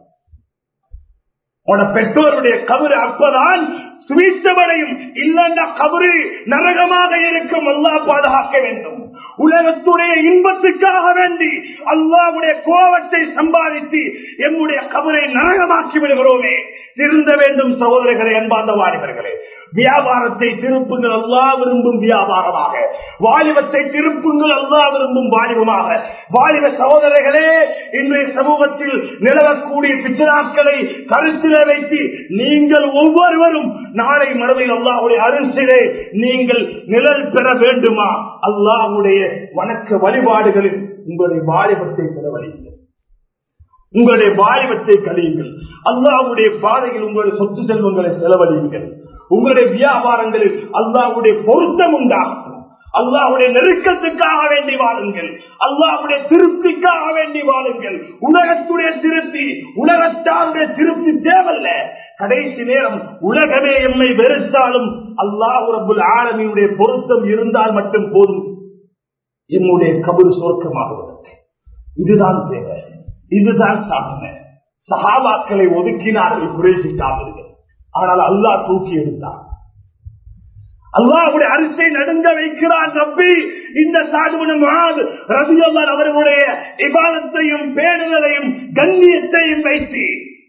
உன பெற்றோருடைய கபரு அப்பதான் சுவீச்சமடையும் இல்லைன்னா கபரு நரகமாக இருக்கும் அல்லா பாதுகாக்க வேண்டும் உலகத்துடைய இன்பத்துக்காக வேண்டி அல்லாவுடைய கோபத்தை சம்பாதித்து எம்முடைய கபரை நரகமாக்கி விடுகிறோமே திருந்த வேண்டும் சகோதரர்களே அன்பார்ந்த வாலிபர்களே வியாபாரத்தை திருப்புங்கள் அல்லா விரும்பும் வியாபாரமாக வாலிபத்தை திருப்புங்கள் அல்லா விரும்பும் வாலிபமாக வாலிப சகோதரர்களே இன்றைய சமூகத்தில் நிலவக்கூடிய பிச்சனாக்களை கருத்தில வைத்து நீங்கள் ஒவ்வொருவரும் நாளை மறுமையில் அல்லாஹுடைய அரசிலே நீங்கள் நிழல் பெற வேண்டுமா அல்லாஹுடைய வணக்க வழிபாடுகளில் உங்களுடைய வாலிபத்தை செலவழிங்கள் உங்களுடைய வாலிபத்தை கழியுங்கள் அல்லாவுடைய பாதையில் உங்களுடைய சொத்து செல்வங்களை செலவழியுங்கள் உங்களுடைய வியாபாரங்களில் அல்லாவுடைய பொருத்தம் உண்டாகும் அல்லாவுடைய நெருக்கத்துக்காக வேண்டி வாழுங்கள் அல்லாவுடைய திருப்திக்காக வேண்டி வாழுங்கள் உலகத்துடைய திருப்தி உலகத்தாருடைய திருப்தி தேவல்ல கடைசி நேரம் உலகமே எம்மை வெறுத்தாலும் அல்லாஹ் ரபுல் ஆலமியுடைய பொருத்தம் இருந்தால் மட்டும் போதும் என்னுடைய கபரு சொர்க்கமாகுவதற்கு இதுதான் தேவை இதுதான் சாதனை சகாபாக்களை ஒதுக்கினார்கள் குறைசிட்டார்கள் ஆனால் அல்லாஹ் தூக்கி எடுத்தார் அல்லாவுடைய அரிசை நடுங்க வைக்கிறான் நம்பி இந்த சாதுவனும் ரவியல்லால் அவர்களுடைய விவாதத்தையும் பேணுதலையும் கண்ணியத்தையும் வைத்து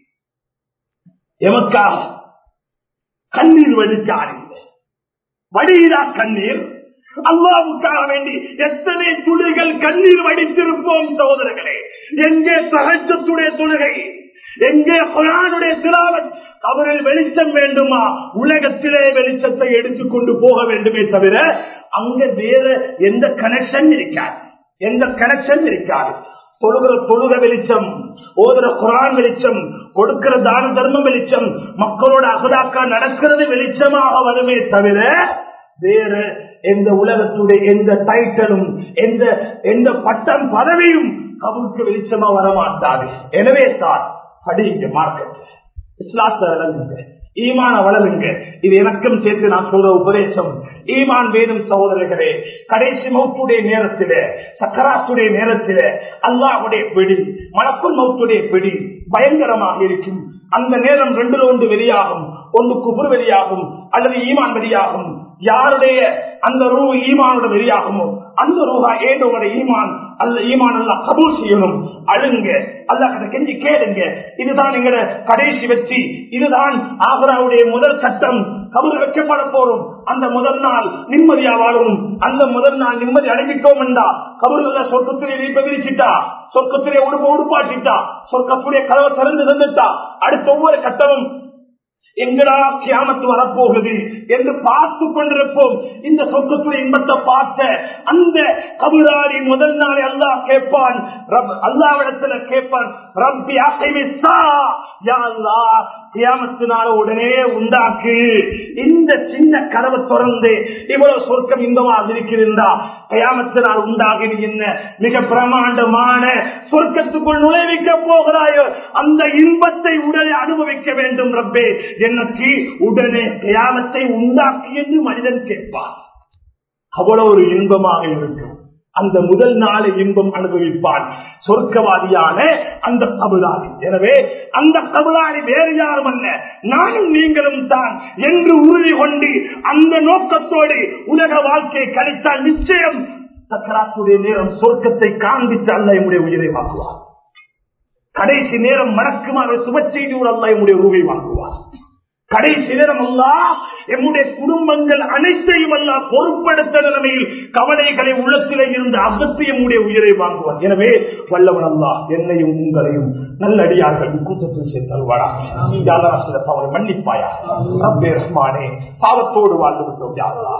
எமக்காக கண்ணீர் வடிக்காரில்லை வடிகிறா கண்ணீர் அல்லாவுக்காக வேண்டி எத்தனை துளிகள் கண்ணீர் வடித்திருப்போம் சகோதரர்களே எங்கே சகஜத்துடைய துளிகை எங்கே குரானுடைய திராவத் அவரில் வெளிச்சம் வேண்டுமா உலகத்திலே வெளிச்சத்தை எடுத்துக்கொண்டு போக வேண்டுமே தவிர அங்க வேற எந்த கனெக்ஷன் இருக்காது எந்த கனெக்ஷன் இருக்காது தொழுகிற தொழுக வெளிச்சம் ஓதுற குரான் வெளிச்சம் கொடுக்கிற தான தர்மம் வெளிச்சம் மக்களோட அகதாக்கா நடக்கிறது வெளிச்சமாக வருமே தவிர வேற எந்த உலகத்துடைய எந்த டைட்டலும் எந்த எந்த பட்டம் பதவியும் கவுக்கு வெளிச்சமா வரமாட்டாது எனவே தான் படிங்க மார்க்கெட் இஸ்லாத்தை வளருங்க ஈமான வளருங்க இது எனக்கும் சேர்த்து நான் சொல்ற உபதேசம் ஈமான் வேணும் சகோதரர்களே கடைசி மௌத்துடைய நேரத்தில சக்கராத்துடைய நேரத்தில அல்லாஹுடைய பிடி மலக்குள் மௌத்துடைய பிடி பயங்கரமாக இருக்கும் அந்த நேரம் ரெண்டுல ஒன்று வெளியாகும் ஒன்று குபுர் வெளியாகும் அல்லது ஈமான் வெளியாகும் யாருடைய அந்த ரூ ஈமானோட வெளியாகுமோ அந்த ரூபா ஏதோட ஈமான் அல்ல ஈமான் அல்ல கபூல் செய்யணும் அழுங்க அல்ல கெஞ்சி கேளுங்க இதுதான் எங்கட கடைசி வெற்றி இதுதான் ஆகுராவுடைய முதல் கட்டம் கபூர் வைக்கப்பட போறோம் அந்த முதல் நாள் நிம்மதியா வாழணும் அந்த முதல் நாள் நிம்மதி அடைஞ்சிட்டோம் என்றா கபூர்ல சொர்க்கத்திலே நீப்ப விரிச்சிட்டா சொர்க்கத்திலே உடுப்பு உடுப்பாட்டிட்டா சொர்க்கத்துடைய கதவை திறந்து தந்துட்டா அடுத்த ஒவ்வொரு கட்டமும் எங்கடா கியாமத்து வரப்போகுது என்று பார்த்து கொண்டிருப்போம் இந்த சொர்க்கத்துடைய இன்பத்தை பார்த்த அந்த கபுராரி முதல் நாளை அல்லாஹ் கேட்பான் அல்லாவிடத்துல கேட்பான் ரப்பி அசைவிசா கியாமத்தினால உடனே உண்டாக்கு இந்த சின்ன கதவை தொடர்ந்து இவ்வளவு சொர்க்கம் இன்பமாக இருக்கின்றா கயாமத்தினால் உண்டாகி என்ன மிக பிரமாண்டமான சொர்க்கத்துக்குள் நுழைவிக்க போகிறாயோ அந்த இன்பத்தை உடனே அனுபவிக்க வேண்டும் ரப்பே எனக்கு உடனே கயாமத்தை உண்டாக்கி என்று மனிதன் கேட்பான் அவ்வளவு ஒரு இன்பமாக இருக்கும் அந்த முதல் நாளை இன்பம் அனுபவிப்பான் சொர்க்கவாதியான அந்த கபுலாரி எனவே அந்த கபுலாரி வேறு யாரும் அல்ல நானும் நீங்களும் தான் என்று உறுதி கொண்டு அந்த நோக்கத்தோடு உலக வாழ்க்கையை கழித்தால் நிச்சயம் சக்கராத்துடைய நேரம் சொர்க்கத்தை காண்பித்து அல்ல என்னுடைய உயிரை வாங்குவார் கடைசி நேரம் மறக்குமாறு சுப செய்தியோடு அல்ல என்னுடைய உருவை வாங்குவார் கடைசி நேரம் அல்லா எம்முடைய குடும்பங்கள் அனைத்தையும் அல்ல பொருட்படுத்த நிலைமையில் கவலைகளை உள்ளத்திலே இருந்து அகத்து எம்முடைய உயிரை வாங்குவார் எனவே வல்லவன் அல்லா என்னையும் உங்களையும் நல்லடியார்கள் கூட்டத்தில் சேர்த்தல்வாடா அவரை மன்னிப்பாயா ரப்பே ரஹ்மானே பாவத்தோடு வாழ்ந்து விட்டோம் யாரா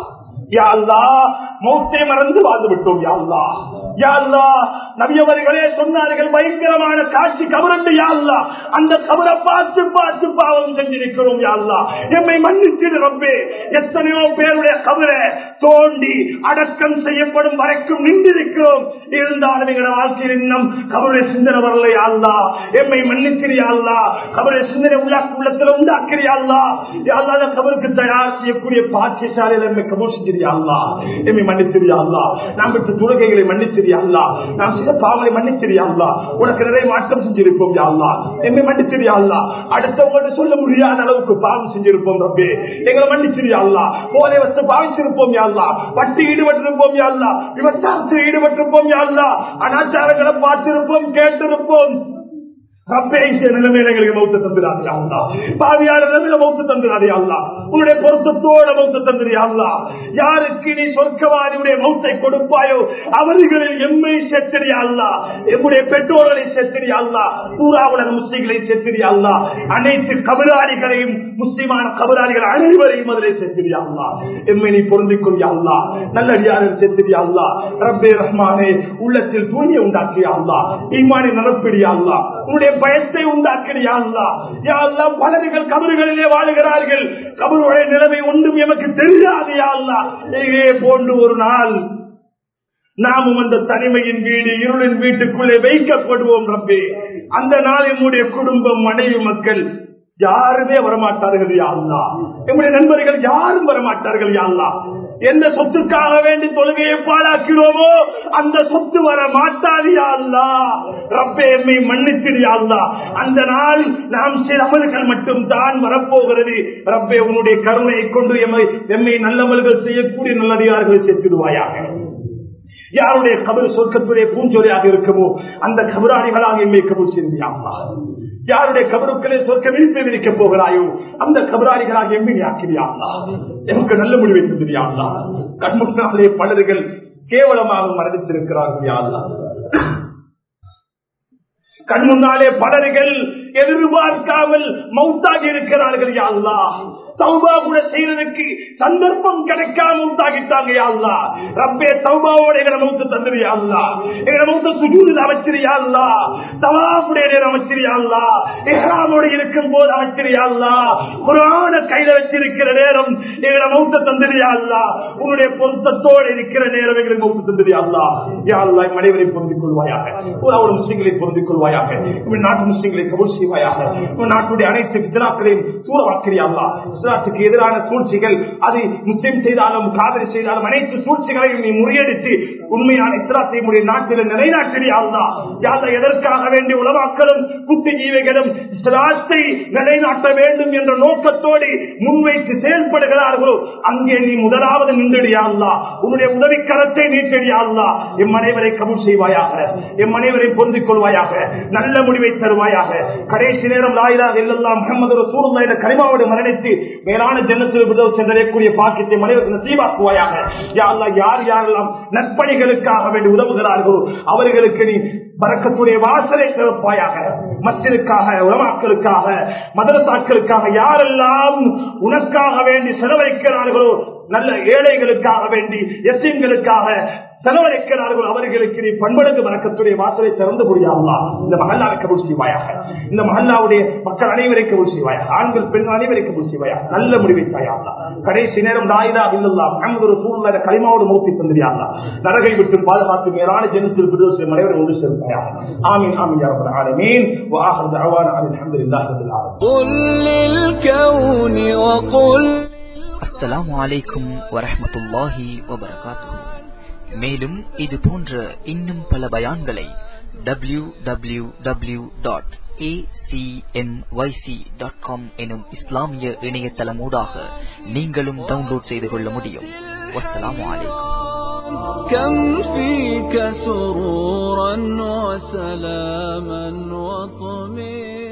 மௌத்தை மறந்து வாழ்ந்து விட்டோம் யாழ்லா யாழ்லா நவியவர்களே சொன்னார்கள் பயங்கரமான காட்சி கபரண்டு யாழ்லா அந்த கபரை பார்த்து பார்த்து பாவம் செஞ்சிருக்கிறோம் யாழ்லா எம்மை மன்னிச்சிடு ரப்பே எத்தனையோ பேருடைய கபரை தோண்டி அடக்கம் செய்யப்படும் வரைக்கும் நின்றிருக்கிறோம் இருந்தாலும் எங்களோட வாழ்க்கையில் இன்னும் கபருடைய சிந்தனை வரல யாழ்லா எம்மை மன்னிக்கிறியாள்லா கபருடைய சிந்தனை உள்ளாக்கு உள்ளத்துல உண்டாக்கிறியாள்லா யாழ்லா கபருக்கு தயார் செய்யக்கூடிய பாக்கியசாலையில் எம்மை கபூர் செஞ்சிருயாள்லா எம்மை மன்னிச்சிரியாள்லா நாம் விட்டு தொழுகைகளை மன்னிச்சிரியாள்லா நாம் சில பாவலை மன்னிச்சிரியாள்லா உனக்கு நிறைய மாற்றம் செஞ்சிருப்போம் யாழ்லா எம்மை மன்னிச்சிரியாள்லா அடுத்தவங்கள்ட்ட சொல்ல முடியாத அளவுக்கு பாவம் செஞ்சிருப்போம் ரப்பே எங்களை மன்னிச்சிரியாள்லா போதை வச்சு பாவிச்சிருப்போம் யாழ்லா வட்டி ஈடுபட்டிருப்போம் யாழ்லா விவசாயத்தில் ஈடுபட்டிருப்போம் யாழ்லா அனாச்சாரங்களை பார்த்திருப்போம் கேட்டிருப்போம் உன்னுடைய பொருத்தத்தோட மௌத்த தந்திரியா யாருக்கு நீ சொர்க்கவாதியுடைய மௌத்தை கொடுப்பாயோ அவர்களில் எம்மை செத்திரியா எம்முடைய பெற்றோர்களை செத்திரியா பூரா உலக முஸ்லிம்களை செத்திரியா அனைத்து கபராளிகளையும் முஸ்லிமான கபராளிகள் அனைவரையும் அதிலே செத்திரியா எம்மை நீ பொருந்திக் கொள்ளியா நல்லடியாரில் செத்திரியா ரப்பே ரஹ்மானே உள்ளத்தில் தூணியை உண்டாக்கியா ஈமானை நடப்பிடியா உன்னுடைய பயத்தை உண்டாக்குறியா அல்லா யா அல்லா பலர்கள் கபறுகளிலே வாழுகிறார்கள் கபருடைய நிலைமை ஒன்றும் எமக்கு தெரியாது யா அல்லா இதே போன்று ஒரு நாள் நாமும் அந்த தனிமையின் வீடு இருளின் வீட்டுக்குள்ளே வைக்கப்படுவோம் ரப்பே அந்த நாள் நம்முடைய குடும்பம் மனைவி மக்கள் யாருமே வரமாட்டார்கள் யாழ்லா நம்முடைய நண்பர்கள் யாரும் வரமாட்டார்கள் யாழ்லா எந்த சொத்துக்காக வேண்டி தொழுகையை பாழாக்கிறோமோ அந்த சொத்து வர மாட்டாது யாழ்லா ரப்பே எம்மை மன்னித்திரு யாழ்லா அந்த நாள் நாம் சில அமல்கள் மட்டும் தான் வரப்போகிறது ரப்பே உன்னுடைய கருணையை கொண்டு எம்மை எம்மை நல்லமல்கள் செய்யக்கூடிய நல்லதிகாரிகளை சேர்த்திடுவாயாக யாருடைய கபர் சொர்க்கத்துடைய பூஞ்சொலியாக இருக்குமோ அந்த கபராளிகளாக எம்மை கபூர் செய்தியாமா யாருடைய கபருக்களை சொர்க்க விரிப்பை விரிக்க போகிறாயோ அந்த கபராளிகளாக எம்மை ஆக்கிறியாங்களா எனக்கு நல்ல முடிவை தந்திரியாங்களா கண்முன்னாலே பலர்கள் கேவலமாக மரணித்திருக்கிறார்கள் யாருலா கண் முன்னாலே பலர்கள் எதிர்பார்க்காமல் மௌத்தாகி இருக்கிறார்கள் யாழ்லா தௌபா கூட செய்யறதுக்கு சந்தர்ப்பம் கிடைக்காம உண்டாகிட்டாங்க யாழ்லா ரப்பே தௌபாவோட எங்களை மௌத்த தந்துரு யாழ்லா எங்களை மௌத்த சுஜூரில் அமைச்சிரு யாழ்லா தவாப்புடைய நேரம் அமைச்சிரு யாழ்லா எஹ்ராமோட இருக்கும் போது அமைச்சிரு யாழ்லா குரான கையில வச்சிருக்கிற நேரம் எங்களை மௌத்த தந்துரு யாழ்லா உன்னுடைய பொருத்தத்தோடு இருக்கிற நேரம் எங்களை மௌத்த தந்துரு யாழ்லா யாழ்லா மனைவரை பொருந்திக் கொள்வாயாக ஒரு முஸ்லிம்களை பொருந்திக் கொள்வாயாக நாட்டு முஸ்லிம்களை கபூல் செய்வாயாக நாட்டுடைய அனைத்து விதனாக்களையும் தூரவாக்கிறியாங்களா இஸ்லாத்துக்கு எதிரான சூழ்ச்சிகள் அது முஸ்லிம் செய்தாலும் காதலி செய்தாலும் அனைத்து சூழ்ச்சிகளையும் நீ முறியடித்து உண்மையான இஸ்லாத்தை உடைய நாட்டில் நிலைநாட்டியாள்தான் யாத எதற்காக வேண்டிய உலமாக்களும் புத்திஜீவிகளும் இஸ்லாத்தை நிலைநாட்ட வேண்டும் என்ற நோக்கத்தோடு முன்வைத்து செயல்படுகிறார்களோ அங்கே நீ முதலாவது நின்றுடியாள்லா உன்னுடைய உதவி கரத்தை நீட்டடியாள்லா எம் அனைவரை கபூல் செய்வாயாக எம் அனைவரை பொருந்திக் கொள்வாயாக நல்ல முடிவை தருவாயாக கடைசி நேரம் லாயிலாக இல்லல்லாம் முகமது ரசூலுல்லாஹி என்ற கரிமாவோடு மரணித்து மேலான ஜன்னத்தில் விதவு சென்றடையக்கூடிய பாக்கியத்தை மனிதர்கள் நசீபாக்குவாயாக யா அல்லாஹ் யார் யாரெல்லாம் நற்பணிகளுக்காக வேண்டி உதவுகிறார்களோ அவர்களுக்கு நீ பறக்கத்துடைய வாசலை திறப்பாயாக மத்திற்காக உலமாக்களுக்காக மதரசாக்களுக்காக யாரெல்லாம் உனக்காக வேண்டி செலவழிக்கிறார்களோ நல்ல ஏழைகளுக்காக வேண்டி எஸ்எம்களுக்காக செலவழிக்கிறார்கள் அவர்களுக்கு நீ பண்படுக்கு வழக்கத்துடைய வாசலை திறந்து முடியாதா இந்த மகல்லாவை கபூல் செய்வாயாக இந்த மகல்லாவுடைய மக்கள் அனைவரை கபூல் செய்வாயாக ஆண்கள் பெண்கள் அனைவரை கபூல் செய்வாயாக நல்ல முடிவை தாயாதா கடைசி நேரம் நாயிதா இல்லல்லா முகமது ஒரு சூழ்நிலை களிமாவோடு மூர்த்தி தந்திரியாதா நரகை விட்டு பாதுகாத்து மேலான ஜெனத்தில் விடுதலை அனைவரும் ஒன்று சேர்ப்பாயாக ஆமீன் ஆமீன் யாரப்பட ஆலமீன் وآخر دعوانا أن الحمد لله رب العالمين قل للكون وقل அஸ்ஸலாமு அலைக்கும் வரஹ்மத்துல்லாஹி வபரகாத்துஹு மேலும் இது போன்ற இன்னும் பல பயான்களை W W W dot dot com எனும் இஸ்லாமிய இணையதளமூடாக நீங்களும் டவுன்லோட் செய்து கொள்ள முடியும் வஸ்ஸலாமு அலைக்கும் كم فيك سرورا وسلاما وطمئنا